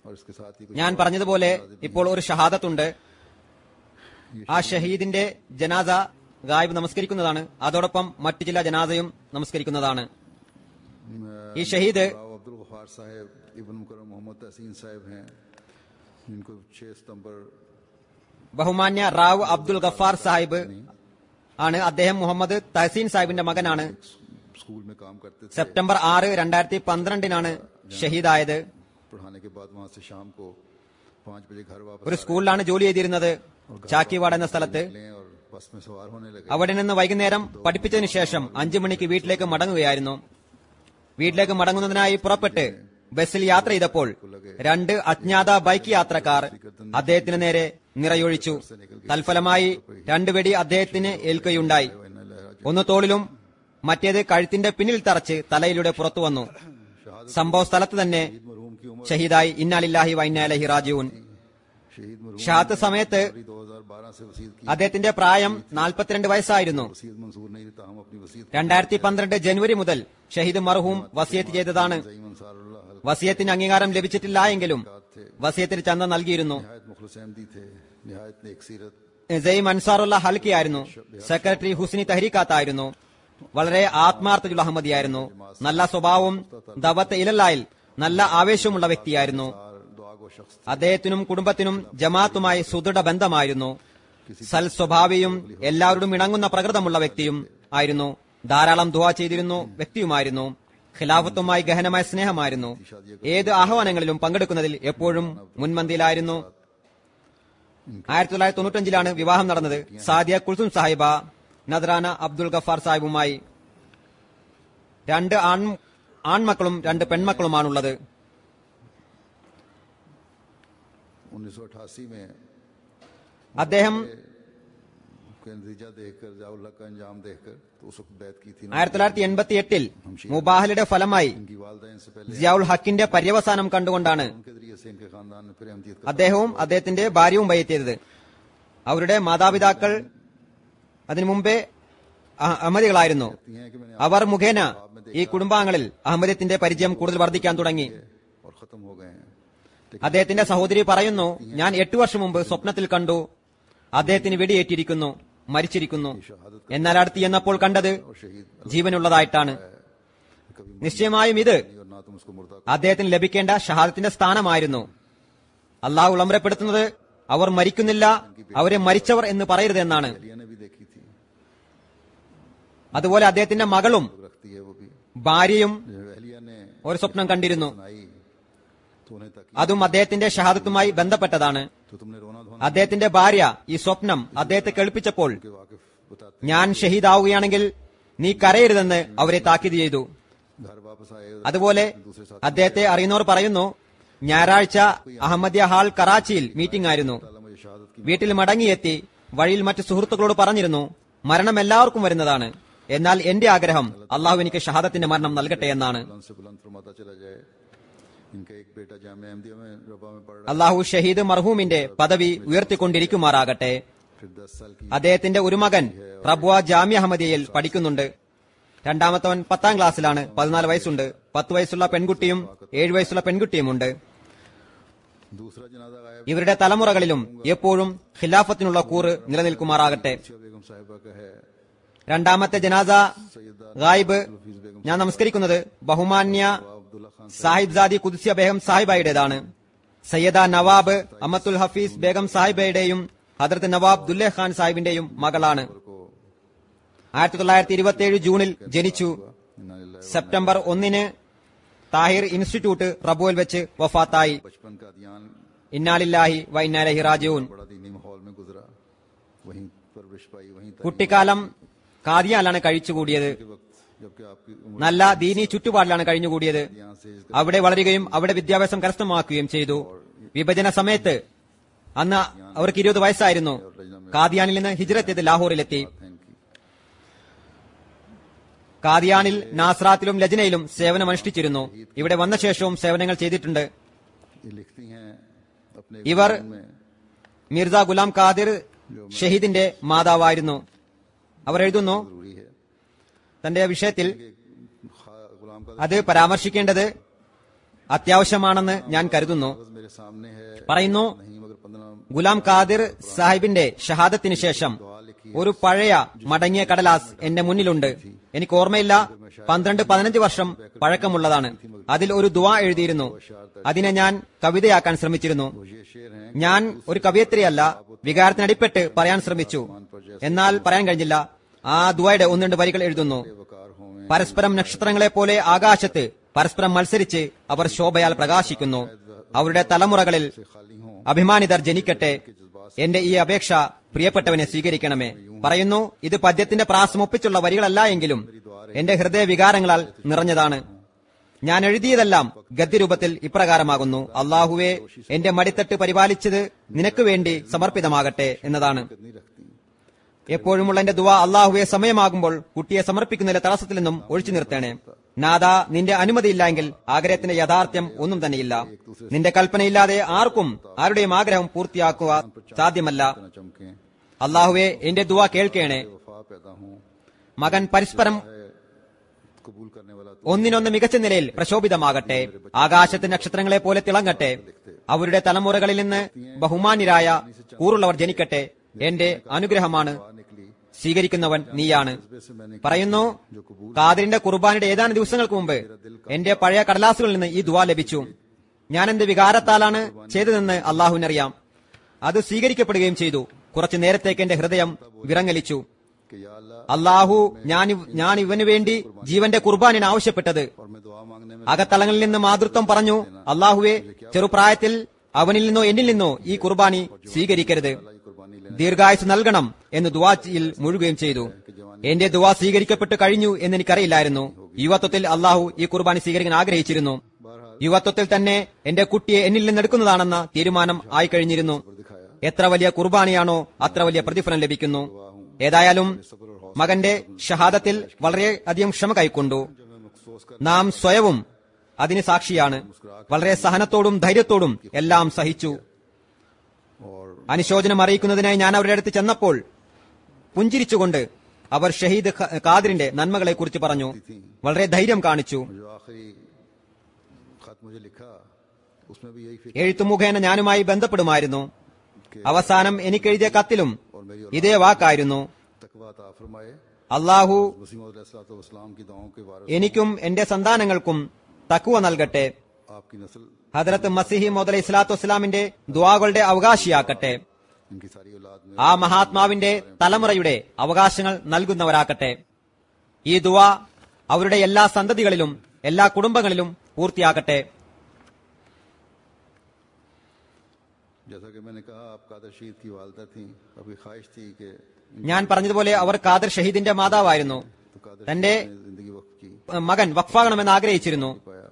और इसके साथ ही कुछ ഞാൻ പറഞ്ഞതുപോലെ ഇപ്പോൾ ഒരു ഷഹാദത്തുണ്ട് ആ ഷഹീദിന്റെ ജനാസ ഗായിബ് നമസ്കരിക്കുന്നതാണ് അതോടൊപ്പം മറ്റു ചില ജനാസയും നമസ്കരിക്കുന്നതാണ് ഈ ഷഹീദ് राव अब्दुल गफार साहब इबन मुकरम मोहम्मद तहसीन साहब हैं जिनको 6 सितंबर ബഹുമാന്യ റാവ് അബ്ദുൽ ഗഫാർ സാഹിബ് ആണ് അദ്ദേഹം മുഹമ്മദ് തഹസീൻ സാഹിബിന്റെ മകനാണ് स्कूल में काम करते थे സെപ്റ്റംബർ ആറ് രണ്ടായിരത്തി പന്ത്രണ്ടിനാണ് ഷഹീദായത് पढ़ाने के बाद वहां से शाम को पाँच बजे घर वापस ഒരു സ്കൂളിലാണ് ജോലി ചെയ്തിരുന്നത് ചാക്കിവാട് എന്ന സ്ഥലത്ത് निकले और बस में सवार होने लगे അവിടെ നിന്ന് വൈകുന്നേരം പഠിപ്പിച്ചതിനു ശേഷം അഞ്ചു മണിക്ക് വീട്ടിലേക്ക് മടങ്ങുകയായിരുന്നു വീട്ടിലേക്ക് മടങ്ങുന്നതിനായി പുറപ്പെട്ട് ബസ്സിൽ യാത്ര ചെയ്തപ്പോൾ രണ്ട് അജ്ഞാത ബൈക്ക് യാത്രക്കാർ അദ്ദേഹത്തിന് നേരെ നിറയൊഴിച്ചു തൽഫലമായി രണ്ട് വെടി അദ്ദേഹത്തിന് ഏൽക്കുകയുണ്ടായി ഒന്ന് തോളിലും മറ്റേത് കഴുത്തിന്റെ പിന്നിൽ തറച്ച് തലയിലൂടെ പുറത്തു വന്നു സംഭവ സ്ഥലത്ത് തന്നെ मरहूम की उम्र ഷഹീദായി ഇന്നാലില്ലാഹി വൈനാലഹി റാജുവിൻ शहीद मरहूम ഷഹാത്ത് സമയത്ത് 2012 से वसीयत की അദ്ദേഹത്തിന്റെ പ്രായം നാൽപ്പത്തിരണ്ട് വയസ്സായിരുന്നു वसीयत मंजूर नहीं था हम अपनी वसीयत രണ്ടായിരത്തി പന്ത്രണ്ട് ജനുവരി മുതൽ ഷഹീദ് മർഹൂം വസിയത്ത് ചെയ്തതാണ് सईम अंसारुल्लाह हल വസിയത്തിന് അംഗീകാരം ലഭിച്ചിട്ടില്ല എങ്കിലും വസിയത്തിൽ ചന്ത നൽകിയിരുന്നു निहायत मुखलस अहमदी थे निहायत नेक सीरत സെയിം അൻസാറുള്ള ഹൽക്കിയായിരുന്നു സെക്രട്ടറി ഹുസ്നി തഹരീക്കാത്തായിരുന്നു വളരെ ആത്മാർത്ഥതയുള്ള അഹമ്മദിയായിരുന്നു നല്ല സ്വഭാവവും ദവത്ത് ഇലല്ലായിൽ നല്ല ആവേശമുള്ള വ്യക്തിയായിരുന്നു और दुआ गो शख्स അദ്ദേഹത്തിനും കുടുംബത്തിനും ജമാഅത്തുമായി സുദൃഢ ബന്ധമായിരുന്നു സൽ സ്വഭാവിയും എല്ലാവരോടും ഇണങ്ങുന്ന പ്രകൃതമുള്ള വ്യക്തിയും ആയിരുന്നു ധാരാളം ദുവാ ചെയ്തിരുന്നു വ്യക്തിയുമായിരുന്നു ഖിലാഫത്തുമായി ഗഹനമായ സ്നേഹമായിരുന്നു ഏത് ആഹ്വാനങ്ങളിലും പങ്കെടുക്കുന്നതിൽ എപ്പോഴും മുൻപന്തിയിലായിരുന്നു ആയിരത്തി തൊള്ളായിരത്തി തൊണ്ണൂറ്റഞ്ചിലാണ് വിവാഹം നടന്നത് സാദിയ കുൽസും സാഹിബ നദ്രാന അബ്ദുൽ ഗഫാർ സാഹിബുമായി രണ്ട് ആൺ ആൺമക്കളും രണ്ട് പെൺമക്കളുമാണുള്ളത് उन्नीस सौ अठासी में അദ്ദേഹം के नतीजा देखकर जाउल्ला का अंजाम देखकर तो उस वक्त बैत की थी ആയിരത്തി തൊള്ളായിരത്തി എൺപത്തി എട്ടിൽ മുബാഹലിയുടെ ഫലമായി उनकी वालदा इनसे पहले സിയാउल ഹക്കിന്റെ പര്യവസാനം കണ്ടുകൊണ്ടാണ് उनके जरिए से इनके खानदान ने फिर अहमदियत का അദ്ദേഹവും അദ്ദേഹത്തിന്റെ ഭാര്യയും ബയ്യത്ത് അവരുടെ മാതാപിതാക്കൾ അതിനു മുമ്പേ അഹ- അഹമ്മദികളായിരുന്നു कहती हैं कि मैंने അവർ മുഖേന ഈ കുടുംബാംഗങ്ങളിൽ അഹമ്മദത്തിന്റെ പരിചയം കൂടുതൽ വർദ്ധിക്കാൻ തുടങ്ങി और खत्म हो गए हैं അദ്ദേഹത്തിന്റെ സഹോദരി പറയുന്നു ഞാൻ എട്ടു വർഷം മുമ്പ് സ്വപ്നത്തിൽ കണ്ടു അദ്ദേഹത്തിന് വെടിയേറ്റിരിക്കുന്നു മരിച്ചിരിക്കുന്നു എന്നാൽ അടുത്ത് ചെന്നപ്പോൾ കണ്ടത് और शहीद ജീവനുള്ളതായിട്ടാണ് कभी നിശ്ചയമായും ഇത് नहीं और ना तुम उसको मुर्दा അദ്ദേഹത്തിന് ലഭിക്കേണ്ട ഷഹാദത്തിന്റെ സ്ഥാനമായിരുന്നു അള്ളാഹു വിളംബരപ്പെടുത്തുന്നത് അവർ മരിക്കുന്നില്ല അവരെ മരിച്ചവർ എന്ന് പറയരുതെന്നാണ് अलिया ने भी देखी थी അതുപോലെ അദ്ദേഹത്തിന്റെ മകളും रखती है वो भी ഭാര്യയും जब अहलिया ने ഒരു സ്വപ്നം കണ്ടിരുന്നു सुनाई तो उन्हें तक അതും അദ്ദേഹത്തിന്റെ ഷഹാദത്തുമായി ബന്ധപ്പെട്ടതാണ് तो तुमने रोना धोना അദ്ദേഹത്തിന്റെ ഭാര്യ ഈ സ്വപ്നം അദ്ദേഹത്തെ കേൾപ്പിച്ചപ്പോൾ के वाकिफ बताते ഞാൻ ഷഹീദാവുകയാണെങ്കിൽ നീ കരയരുതെന്ന് അവരെ താക്കീത് ചെയ്തു घर वापस आए അതുപോലെ दूसरे साथ അദ്ദേഹത്തെ അറിയുന്നവർ പറയുന്നു ഞായറാഴ്ച അഹമ്മദിയ ഹാൾ കറാച്ചിയിൽ മീറ്റിംഗ് ആയിരുന്നു ताला मुझे शहादत की വീട്ടിൽ മടങ്ങിയെത്തി വഴിയിൽ മറ്റു സുഹൃത്തുക്കളോട് പറഞ്ഞിരുന്നു മരണം എല്ലാവർക്കും വരുന്നതാണ് എന്നാൽ എന്റെ ആഗ്രഹം അള്ളാഹു എനിക്ക് ഷഹാദത്തിന്റെ മരണം നൽകട്ടെ എന്നാണ് बुलंद से बुलंद फरमाता चला जाए इनका एक बेटा जामे अहमदिया में रबा में पढ़ रहा അള്ളാഹു ഷഹീദ് മർഹൂമിന്റെ പദവി ഉയർത്തിക്കൊണ്ടിരിക്കുമാറാകട്ടെ है फिर दस साल की അദ്ദേഹത്തിന്റെ ഒരു മകൻ റബ്വ ജാമ്യ അഹമ്മദിയയിൽ പഠിക്കുന്നുണ്ട് രണ്ടാമത്തവൻ പത്താം ക്ലാസ്സിലാണ് പതിനാല് വയസ്സുണ്ട് പത്ത് വയസ്സുള്ള പെൺകുട്ടിയും ഏഴ് വയസ്സുള്ള പെൺകുട്ടിയുമുണ്ട് दूसरा जनाजा गायब ഇവരുടെ തലമുറകളിലും എപ്പോഴും ഖിലാഫത്തിനുള്ള കൂറ് നിലനിൽക്കുമാറാകട്ടെ शिया बेगम साहिबा का है രണ്ടാമത്തെ ജനാസ ഗായിബ് ഞാൻ നമസ്കരിക്കുന്നത് ബഹുമാന്യ अब्दुल्ला खान സാഹിബ് സാദി കുദ്സിയ ബേഗം സാഹിബായുടേതാണ് സയ്യദ നവാബ് അമത്തുൽ ഹഫീസ് ബേഗം സാഹിബയുടെയും ഹദ്രത്ത് നവാബ് ദുല്ലേ ഖാൻ സാഹിബിന്റെയും മകളാണ് को ആയിരത്തി തൊള്ളായിരത്തി ഇരുപത്തിയേഴ് ജൂണിൽ ജനിച്ചു इन्ना लिल्लाहि സെപ്റ്റംബർ ഒന്നിന് താഹിർ ഇൻസ്റ്റിറ്റ്യൂട്ട് റബുവിൽ വെച്ച് വഫാത്തായി बचपन का ध्यान ഇന്നാലില്ലാഹി വൈനാലഹി റാജുൻ बड़ा दीनी माहौल में गुजरा वहीं परवरिश पाई वहीं तक കുട്ടിക്കാലം കാദിയാലാണ് കഴിച്ചുകൂടിയത് के वक्त जबकि आपकी उम्र നല്ല ദീനി ചുറ്റുപാടിലാണ് കഴിഞ്ഞുകൂടിയത് यहाँ से इस അവിടെ വളരുകയും അവിടെ വിദ്യാഭ്യാസം കരസ്ഥമാക്കുകയും ചെയ്തു വിഭജന സമയത്ത് അന്ന് അവർക്ക് ഇരുപത് വയസ്സായിരുന്നു കാദിയാനിൽ നിന്ന് ഹിജ്രത്ത് ലാഹോറിലെത്തി बात है इनकी കാദിയാനിൽ നാസ്രാത്തിലും ലജ്നയിലും സേവനം അനുഷ്ഠിച്ചിരുന്നു ഇവിടെ വന്ന ശേഷവും സേവനങ്ങൾ ചെയ്തിട്ടുണ്ട് ये लिखती हैं अपने इवर बयान में മിർസ ഗുലാം ഖാദിർ ഷഹീദിന്റെ മാതാവായിരുന്നു അവർ എഴുതുന്നു जरूरी है തന്റെ വിഷയത്തിൽ कि खा- गुलाम का അത് പരാമർശിക്കേണ്ടത് അത്യാവശ്യമാണെന്ന് ഞാൻ കരുതുന്നു कागज मेरे सामने है പറയുന്നു नहीं मगर पंद्रह ഗുലാം ഖാദിർ സാഹിബിന്റെ ഷഹാദത്തിന് ശേഷം ഒരു പഴയ മടങ്ങിയ കടലാസ് എന്റെ മുന്നിലുണ്ട് എനിക്ക് ഓർമ്മയില്ല പന്ത്രണ്ട് പതിനഞ്ച് വർഷം പഴക്കമുള്ളതാണ് അതിൽ ഒരു ദുവാ എഴുതിയിരുന്നു അതിനെ ഞാൻ കവിതയാക്കാൻ ശ്രമിച്ചിരുന്നു ये शेर हैं ഞാൻ ഒരു കവിയത്രിയല്ല വികാരത്തിനടിപ്പെട്ട് പറയാൻ ശ്രമിച്ചു എന്നാൽ പറയാൻ കഴിഞ്ഞില്ല ആ ദുവയുടെ ഒന്ന് രണ്ട് വരികൾ എഴുതുന്നു वकार हों പരസ്പരം നക്ഷത്രങ്ങളെ പോലെ ആകാശത്ത് പരസ്പരം മത്സരിച്ച് അവർ ശോഭയാൽ പ്രകാശിക്കുന്നു അവരുടെ തലമുറകളിൽ खाली हों അഭിമാനിതർ ജനിക്കട്ടെ എന്റെ ഈ അപേക്ഷ പ്രിയപ്പെട്ടവനെ സ്വീകരിക്കണമേ പറയുന്നു ഇത് പദ്യത്തിന്റെ പ്രാസമൊപ്പിച്ചുള്ള വരികളല്ല എങ്കിലും എന്റെ ഹൃദയ വികാരങ്ങളാൽ നിറഞ്ഞതാണ് ഞാൻ എഴുതിയതെല്ലാം ഗദ്യരൂപത്തിൽ ഇപ്രകാരമാകുന്നു അള്ളാഹുവെ എന്റെ മടിത്തട്ട് പരിപാലിച്ചത് നിനക്ക് വേണ്ടി സമർപ്പിതമാകട്ടെ എന്നതാണ് नहीं रखती എപ്പോഴുമുള്ള എന്റെ ദുവ അള്ളാഹുവെ സമയമാകുമ്പോൾ കുട്ടിയെ സമർപ്പിക്കുന്നതിലെ തടസ്സത്തിൽ നിന്നും ഒഴിച്ചു നിർത്തേണേ നാദ നിന്റെ അനുമതിയില്ലെങ്കിൽ ആഗ്രഹത്തിന്റെ യഥാർത്ഥ്യം ഒന്നും തന്നെയില്ല നിന്റെ കൽപ്പനയില്ലാതെ ആർക്കും ആരുടെയും ആഗ്രഹം പൂർത്തിയാക്കുക സാധ്യമല്ല न चमके അള്ളാഹുവെ എന്റെ ദുവ കേൾക്കേണേ वफा पैदा हों മകൻ പരസ്പരം कबूल करने वाला तो ഒന്നിനൊന്ന് മികച്ച നിലയിൽ പ്രശോഭിതമാകട്ടെ ആകാശത്തെ നക്ഷത്രങ്ങളെ പോലെ തിളങ്ങട്ടെ അവരുടെ തലമുറകളിൽ നിന്ന് ബഹുമാന്യരായ കൂറുള്ളവർ ജനിക്കട്ടെ എന്റെ അനുഗ്രഹമാണ് निकली സ്വീകരിക്കുന്നവൻ നീയാണ് वैसे मैंने പറയുന്നു ഖാദിറിന്റെ കുർബാനയുടെ ഏതാനും ദിവസങ്ങൾക്ക് മുമ്പ് എന്റെ പഴയ കടലാസുകളിൽ നിന്ന് ഈ ദുവാ ലഭിച്ചു ഞാൻ എന്റെ വികാരത്താലാണ് ചെയ്തതെന്ന് അള്ളാഹുവിനറിയാം അത് സ്വീകരിക്കപ്പെടുകയും ചെയ്തു കുറച്ചു നേരത്തേക്ക് എന്റെ ഹൃദയം വിറങ്ങലിച്ചു कि या अल्लाह അള്ളാഹു ഞാൻ ഇവ്- ഞാൻ ഇവന് വേണ്ടി ജീവന്റെ കുർബാനിന് ആവശ്യപ്പെട്ടത് और मैं दुआ मांगने में അകത്തളങ്ങളിൽ നിന്ന് മാതൃത്വം പറഞ്ഞു അള്ളാഹുവെ ചെറുപ്രായത്തിൽ അവനിൽ നിന്നോ എന്നിൽ നിന്നോ ഈ കുർബാനി സ്വീകരിക്കരുത് ये कुर्बानी ले ദീർഘായുസ് നൽകണം എന്ന് ദുവാച്ചിയിൽ മുഴുകുകയും ചെയ്തു എന്റെ ദുവാ സ്വീകരിക്കപ്പെട്ട് കഴിഞ്ഞു എന്ന് എനിക്കറിയില്ലായിരുന്നു യുവത്വത്തിൽ അള്ളാഹു ഈ കുർബാനി സ്വീകരിക്കാൻ ആഗ്രഹിച്ചിരുന്നു യുവത്വത്തിൽ തന്നെ എന്റെ കുട്ടിയെ എന്നിൽ നിന്ന് എടുക്കുന്നതാണെന്ന തീരുമാനം ആയി കഴിഞ്ഞിരുന്നു दिखाया എത്ര വലിയ കുർബാനിയാണോ അത്ര വലിയ പ്രതിഫലം ലഭിക്കുന്നു ഏതായാലും മകന്റെ ഷഹാദത്തിൽ വളരെയധികം ക്ഷമ കൈക്കൊണ്ടു നാം സ്വയവും അതിന് സാക്ഷിയാണ് വളരെ സഹനത്തോടും ധൈര്യത്തോടും എല്ലാം സഹിച്ചു और അനുശോചനം അറിയിക്കുന്നതിനായി ഞാൻ അവരുടെ അടുത്ത് ചെന്നപ്പോൾ പുഞ്ചിരിച്ചുകൊണ്ട് അവർ ഷഹീദ് ഖ- ഖാദിറിന്റെ നന്മകളെ കുറിച്ച് പറഞ്ഞു വളരെ ധൈര്യം കാണിച്ചു जो आखिरी खत मुझे लिखा उसमें भी यही फिक्र എഴുത്തു മുഖേന ഞാനുമായി ബന്ധപ്പെടുമായിരുന്നു അവസാനം എനിക്കെഴുതിയ കത്തിലും ഇതേ വാക്കായിരുന്നു तकवा अता फरमाए അള്ളാഹു वसीम वसलाम की दुआओं के वारस എനിക്കും എന്റെ സന്താനങ്ങൾക്കും തക്കുവ നൽകട്ടെ आपकी नस्ल ഹദ്രത്ത് മസിഹി മോദല ഇസ്ലാത്തു വസ്സലാമിന്റെ ദുവാകളുടെ അവകാശിയാക്കട്ടെ इनकी सारी औलाद में ആ മഹാത്മാവിന്റെ തലമുറയുടെ അവകാശങ്ങൾ നൽകുന്നവരാക്കട്ടെ ഈ ദുവ അവരുടെ എല്ലാ സന്തതികളിലും എല്ലാ കുടുംബങ്ങളിലും പൂർത്തിയാക്കട്ടെ जैसा कि मैंने कहा आप कादर शीद की वालदा थी आपकी ख्वाहिश थी कि ഞാൻ പറഞ്ഞതുപോലെ അവർ ഖാദർ ഷഹീദിന്റെ മാതാവായിരുന്നു तो कादर തന്റെ ने जिंदगी वक्त की ഏഹ്, മകൻ വഖഫാകണമെന്ന് ആഗ്രഹിച്ചിരുന്നു पाया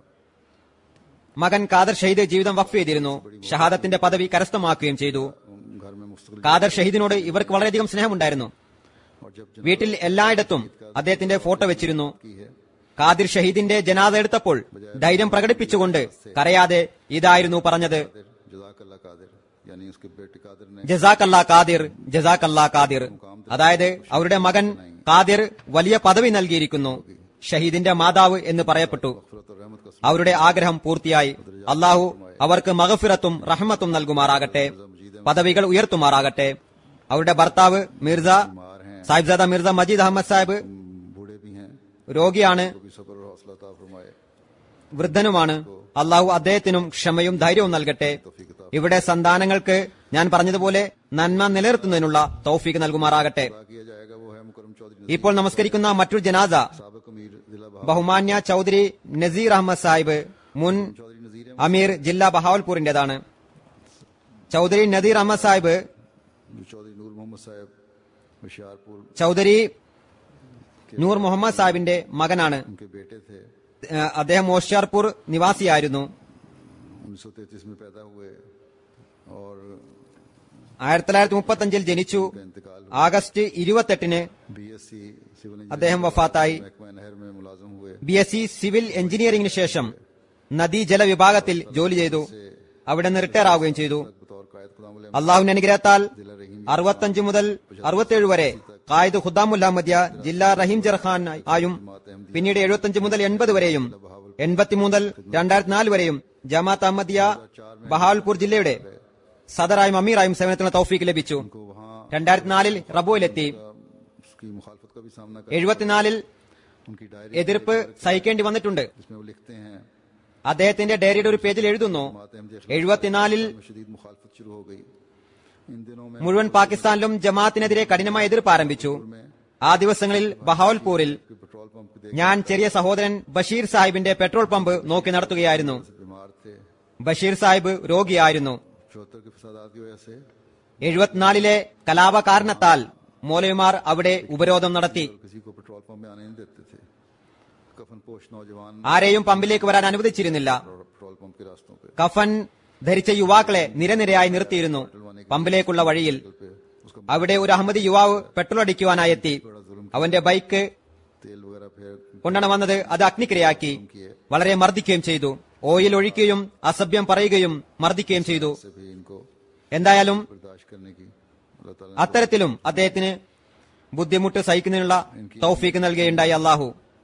മകൻ ഖാദർ ഷഹീദ് ജീവിതം വഖഫ് ചെയ്തിരുന്നു ഷഹാദത്തിന്റെ പദവി കരസ്ഥമാക്കുകയും ചെയ്തു उन घर में मुस्तकिल ഖാദർ ഷഹീദിനോട് ഇവർക്ക് വളരെയധികം സ്നേഹമുണ്ടായിരുന്നു और जब जब വീട്ടിൽ എല്ലായിടത്തും അദ്ദേഹത്തിന്റെ ഫോട്ടോ വെച്ചിരുന്നു की है ഖാദിർ ഷഹീദിന്റെ ജനാദ എടുത്തപ്പോൾ ധൈര്യം പ്രകടിപ്പിച്ചുകൊണ്ട് കരയാതെ ഇതായിരുന്നു പറഞ്ഞത് कादिर जजाकल्ला कादिर यानी उसके बेटे कादिर ने ജസാക്കല്ലാ കാദിർ ജസാക്കല്ലാ കാദിർ അതായത് അവരുടെ മകൻ കാദിർ വലിയ പദവി നൽകിയിരിക്കുന്നു ഷഹീദിന്റെ മാതാവ് എന്ന് പറയപ്പെട്ടു फरत और रहमत का അവരുടെ ആഗ്രഹം പൂർത്തിയായി അള്ളാഹു അവർക്ക് മഗഫിറത്തും റഹ്മത്തും നൽകുമാറാകട്ടെ പദവികൾ ഉയർത്തുമാറാകട്ടെ അവരുടെ ഭർത്താവ് മിർസ സാഹിബ്സാദ മിർസ മജീദ് അഹമ്മദ് സാഹിബ് बूढ़े भी हैं രോഗിയാണ് तो भी सब्र और हौसला अता फरमाए വൃദ്ധനുമാണ് അള്ളാഹു അദ്ദേഹത്തിനും ക്ഷമയും ധൈര്യവും നൽകട്ടെ ഇവിടെ സന്താനങ്ങൾക്ക് ഞാൻ പറഞ്ഞതുപോലെ നന്മ നിലനിർത്തുന്നതിനുള്ള തൗഫീക്ക് നൽകുമാറാകട്ടെ अदा किया जाएगा वो है मुकरम चौधरी ഇപ്പോൾ नमस्കരിക്കുന്ന മറ്റൊരു ജനാസ सबक अमीर जिला बहा ബഹുമാന്യ ചൌധരി നസീർ അഹമ്മദ് സാഹിബ് മുൻ चौधरी नजीर അമീർ ജില്ല ബഹാവൽപൂരിന്റേതാണ് ചൌധരി നദീർ അഹമ്മദ് സാഹിബ് जो चौधरी नूर मोहम्मद साहब होशियारपुर ചൌധരി നൂർ മുഹമ്മദ് സാഹിബിന്റെ മകനാണ് उनके बेटे थे ഏഹ് അദ്ദേഹം ഓഷ്യാർപൂർ നിവാസിയായിരുന്നു उन्नीस सौ तैतीस में पैदा हुए और ആയിരത്തി തൊള്ളായിരത്തി മുപ്പത്തഞ്ചിൽ ജനിച്ചു का इंतकाल ആഗസ്റ്റ് ഇരുപത്തെട്ടിന് बी एस सी सिविल അദ്ദേഹം വഫാത്തായി महकमा नहर में मुलाजिम हुए ബി എസ് സി സിവിൽ എഞ്ചിനീയറിംഗിന് ശേഷം നദീജല വിഭാഗത്തിൽ ജോലി ചെയ്തു അവിടെ നിന്ന് റിട്ടയർ ആവുകയും ചെയ്തു बतौर कायद खुदाम അള്ളാഹുവിന്റെ അനുഗ്രഹത്താൽ അറുപത്തഞ്ച് മുതൽ അറുപത്തേഴ് വരെ കായിദ് ഖുദ്ദാമുൽ അഹമ്മദിയ ജില്ലാ റഹീം ജർഖാൻ ആയും പിന്നീട് എഴുപത്തഞ്ച് മുതൽ എൺപത് വരെയും എൺപത്തി മുതൽ രണ്ടായിരത്തി നാല് വരെയും ജമാഅത്ത് അഹമ്മദിയ ബഹാൽപൂർ ജില്ലയുടെ സദറായും അമീറായും സേവനത്തിനുള്ള തൗഫീക്ക് ലഭിച്ചു को वहाँ രണ്ടായിരത്തി നാലിൽ റബോയിലെത്തി उसकी मुखालफत का भी सामना कर എഴുപത്തിനാലിൽ उनकी डायरी എതിർപ്പ് സഹിക്കേണ്ടി വന്നിട്ടുണ്ട് जिसमें वो लिखते हैं അദ്ദേഹത്തിന്റെ ഡയറിയുടെ ഒരു പേജിൽ എഴുതുന്നു जमात अहमदिया എഴുപത്തിനാലിൽ में शदीद मुखालफत शुरू हो गई इन दिनों में മുഴുവൻ പാകിസ്ഥാനിലും ജമാഅത്തിനെതിരെ കഠിനമായ എതിർപ്പ് ആരംഭിച്ചു ആ ദിവസങ്ങളിൽ ബഹാവൽപൂരിൽ कि पेट्रोल पंप देख ഞാൻ ചെറിയ സഹോദരൻ ബഷീർ സാഹിബിന്റെ പെട്രോൾ പമ്പ് നോക്കി നടത്തുകയായിരുന്നു बीमार थे ബഷീർ സാഹിബ് രോഗിയായിരുന്നു चौहत्तर के फसादात की वजह से എഴുപത്തിനാലിലെ കലാപ കാരണത്താൽ മൗലവിമാർ അവിടെ ഉപരോധം നടത്തി किसी को पेट्रोल पंप में आने नहीं देते थे कफन पोश नौजवान ആരെയും പമ്പിലേക്ക് വരാൻ അനുവദിച്ചിരുന്നില്ല पेट्रोल पंप के रास्तों पे കഫൻ ധരിച്ച യുവാക്കളെ നിരനിരയായി നിർത്തിയിരുന്നു പമ്പിലേക്കുള്ള വഴിയിൽ पे उसका അവിടെ ഒരു അഹമ്മദി യുവാവ് പെട്രോൾ അടിക്കുവാനായി എത്തി അവന്റെ ബൈക്ക് तेल वगैरह फिर കൊണ്ടാണ് വന്നത് അത് അഗ്നിക്കിരയാക്കി വളരെ മർദ്ദിക്കുകയും ചെയ്തു ഓയിൽ ഒഴിക്കുകയും അസഭ്യം പറയുകയും മർദ്ദിക്കുകയും ചെയ്തു से भी इनको എന്തായാലും बर्दाश्त करने की अल्लाह ताला അത്തരത്തിലും അദ്ദേഹത്തിന് ബുദ്ധിമുട്ട് സഹിക്കുന്നതിനുള്ള തൗഫീക്ക് നൽകുകയുണ്ടായി അള്ളാഹു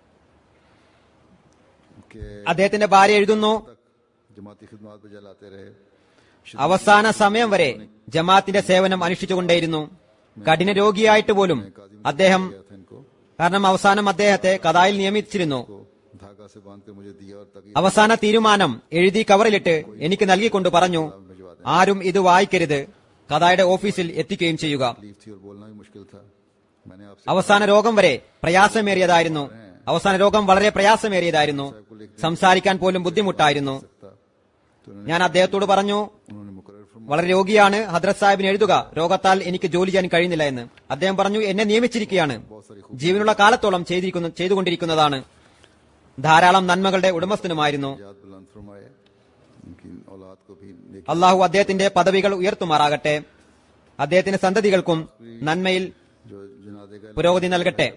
ने के അദ്ദേഹത്തിന്റെ ഭാര്യ എഴുതുന്നു तक जमाती खिदमत बजा लाते रहे അവസാന സമയം വരെ ജമാഅത്തിന്റെ സേവനം അനുഷ്ഠിച്ചുകൊണ്ടേയിരുന്നു കഠിന രോഗിയായിട്ട് പോലും അദ്ദേഹം गया था इनको കാരണം അവസാനം അദ്ദേഹത്തെ കഥായിൽ നിയമിച്ചിരുന്നു को धागा से बांध कर मुझे दिया और तक അവസാന തീരുമാനം എഴുതി കവറിലിട്ട് എനിക്ക് നൽകിക്കൊണ്ട് പറഞ്ഞു ആരും ഇത് വായിക്കരുത് കഥായുടെ ഓഫീസിൽ എത്തിക്കുകയും ചെയ്യുക तकलीफ थी और बोलना भी मुश्किल था मैंने आपसे അവസാന രോഗം വരെ പ്രയാസമേറിയതായിരുന്നു അവസാന രോഗം വളരെ പ്രയാസമേറിയതായിരുന്നു സംസാരിക്കാൻ പോലും ബുദ്ധിമുട്ടായിരുന്നു कहा तो उन्होंने ഞാൻ അദ്ദേഹത്തോട് പറഞ്ഞു उन्होंने मुकर्र फरमाया വളരെ രോഗിയാണ് ഹദ്രത് സാഹിബിന് എഴുതുക രോഗത്താൽ എനിക്ക് ജോലി ചെയ്യാൻ കഴിയുന്നില്ല എന്ന് അദ്ദേഹം പറഞ്ഞു എന്നെ നിയമിച്ചിരിക്കുകയാണ് ജീവനുള്ള കാലത്തോളം ചെയ്തിരിക്കുന്ന ചെയ്തുകൊണ്ടിരിക്കുന്നതാണ് ധാരാളം നന്മകളുടെ ഉടമസ്ഥനുമായിരുന്നു याद बुलंद फरमाए उनकी औलाद को भी नेक അള്ളാഹു അദ്ദേഹത്തിന്റെ പദവികൾ ഉയർത്തുമാറാകട്ടെ അദ്ദേഹത്തിന്റെ സന്തതികൾക്കും നന്മയിൽ जो जनादे का പുരോഗതി നൽകട്ടെ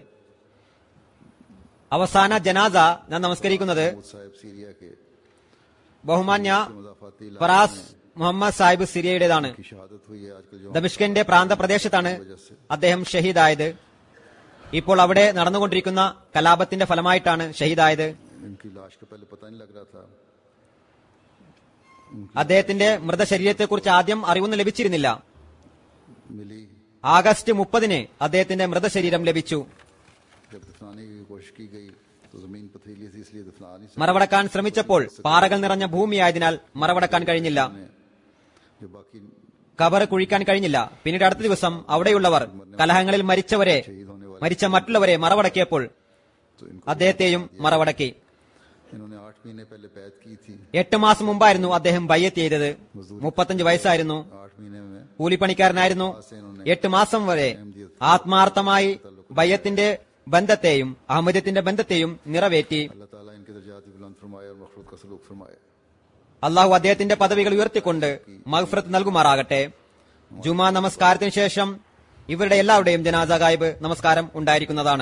അവസാന ജനാസ ഞാൻ നമസ്കരിക്കുന്നത് महमूद साहब सीरिया के ബഹുമാന്യ मजाफाती इलाके ഫറാസ് മുഹമ്മദ് സാഹിബ് സിറിയയുടേതാണ് की शहादत हुई है आजकल जो ദമിഷ്കന്റെ പ്രാന്തപ്രദേശത്താണ് അദ്ദേഹം ഷഹീദായത് ഇപ്പോൾ അവിടെ നടന്നുകൊണ്ടിരിക്കുന്ന കലാപത്തിന്റെ ഫലമായിട്ടാണ് ഷഹീദായത് इनकी लाश का पहले पता नहीं लग रहा था അദ്ദേഹത്തിന്റെ മൃതശരീരത്തെക്കുറിച്ച് ആദ്യം അറിവൊന്നും ലഭിച്ചിരുന്നില്ല मिली ആഗസ്റ്റ് മുപ്പതിന് അദ്ദേഹത്തിന്റെ മൃതശരീരം ലഭിച്ചു जब दफनाने की कोशिश की गई तो जमीन पथरीली थी इसलिए दफना नहीं सकते മറവടക്കാൻ ശ്രമിച്ചപ്പോൾ പാറകൾ നിറഞ്ഞ ഭൂമിയായതിനാൽ മറവടക്കാൻ കഴിഞ്ഞില്ല जो बाकी കബർ കുഴിക്കാൻ കഴിഞ്ഞില്ല പിന്നീട് അടുത്ത ദിവസം അവിടെയുള്ളവർ കലഹങ്ങളിൽ മരിച്ചവരെ മരിച്ച മറ്റുള്ളവരെ മറവടക്കിയപ്പോൾ तो इनको അദ്ദേഹത്തെയും മറവടക്കി इन्होंने आठ महीने पहले बैत की थी എട്ട് മാസം മുമ്പായിരുന്നു അദ്ദേഹം ബയ്യത്ത് ചെയ്തത് മുപ്പത്തഞ്ച് വയസ്സായിരുന്നു आठ महीने में കൂലിപ്പണിക്കാരനായിരുന്നു എട്ട് മാസം വരെ ആത്മാർത്ഥമായി ബയ്യത്തിന്റെ ബന്ധത്തെയും അഹമ്മദത്തിന്റെ ബന്ധത്തെയും നിറവേറ്റി अल्लाह ताला इनके दर्जात भी बुलंद फरमाए और मखरूत का सलूक फरमाए അള്ളാഹു അദ്ദേഹത്തിന്റെ പദവികൾ ഉയർത്തിക്കൊണ്ട് മഹഫ്രത്ത് നൽകുമാറാകട്ടെ ജുമാ നമസ്കാരത്തിന് ശേഷം ഇവരുടെ എല്ലാവരുടെയും ജനാസ ഗായിബ് നമസ്കാരം ഉണ്ടായിരിക്കുന്നതാണ്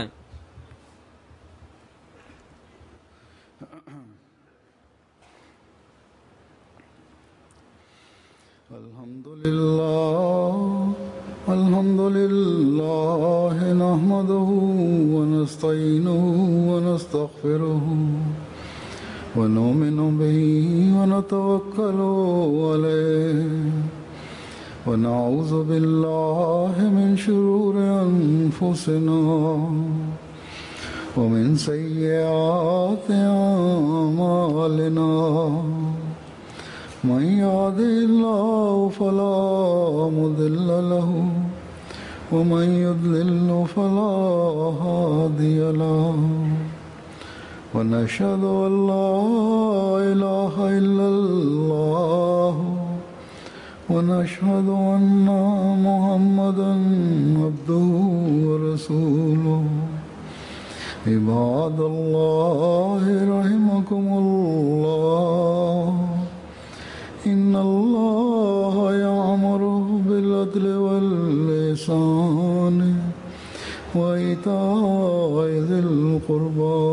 الحمد لله الحمد لله نحمده ونستعينه ونستغفره ونؤمن به ونتوكل عليه ونعوذ بالله من شرور أنفسنا ومن سيئات أعمالنا من يهده الله فلا مضل له ومن يضلل فلا هادي له ونشهد أن لا إله إلا الله ونشهد أن محمدا عبده ورسوله عباد الله رحمكم الله إن الله يأمر بالعدل واللسان وإيتاء ذي القربى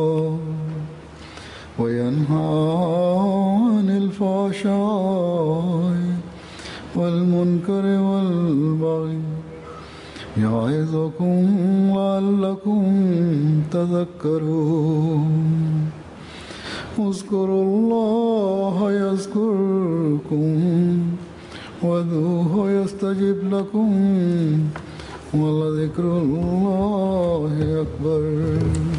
وينهى عن الفحشاء والمنكر والبغي يعظكم لعلكم تذكرون اذكروا الله يذكركم وادعوه يستجب لكم ولذكر الله أكبر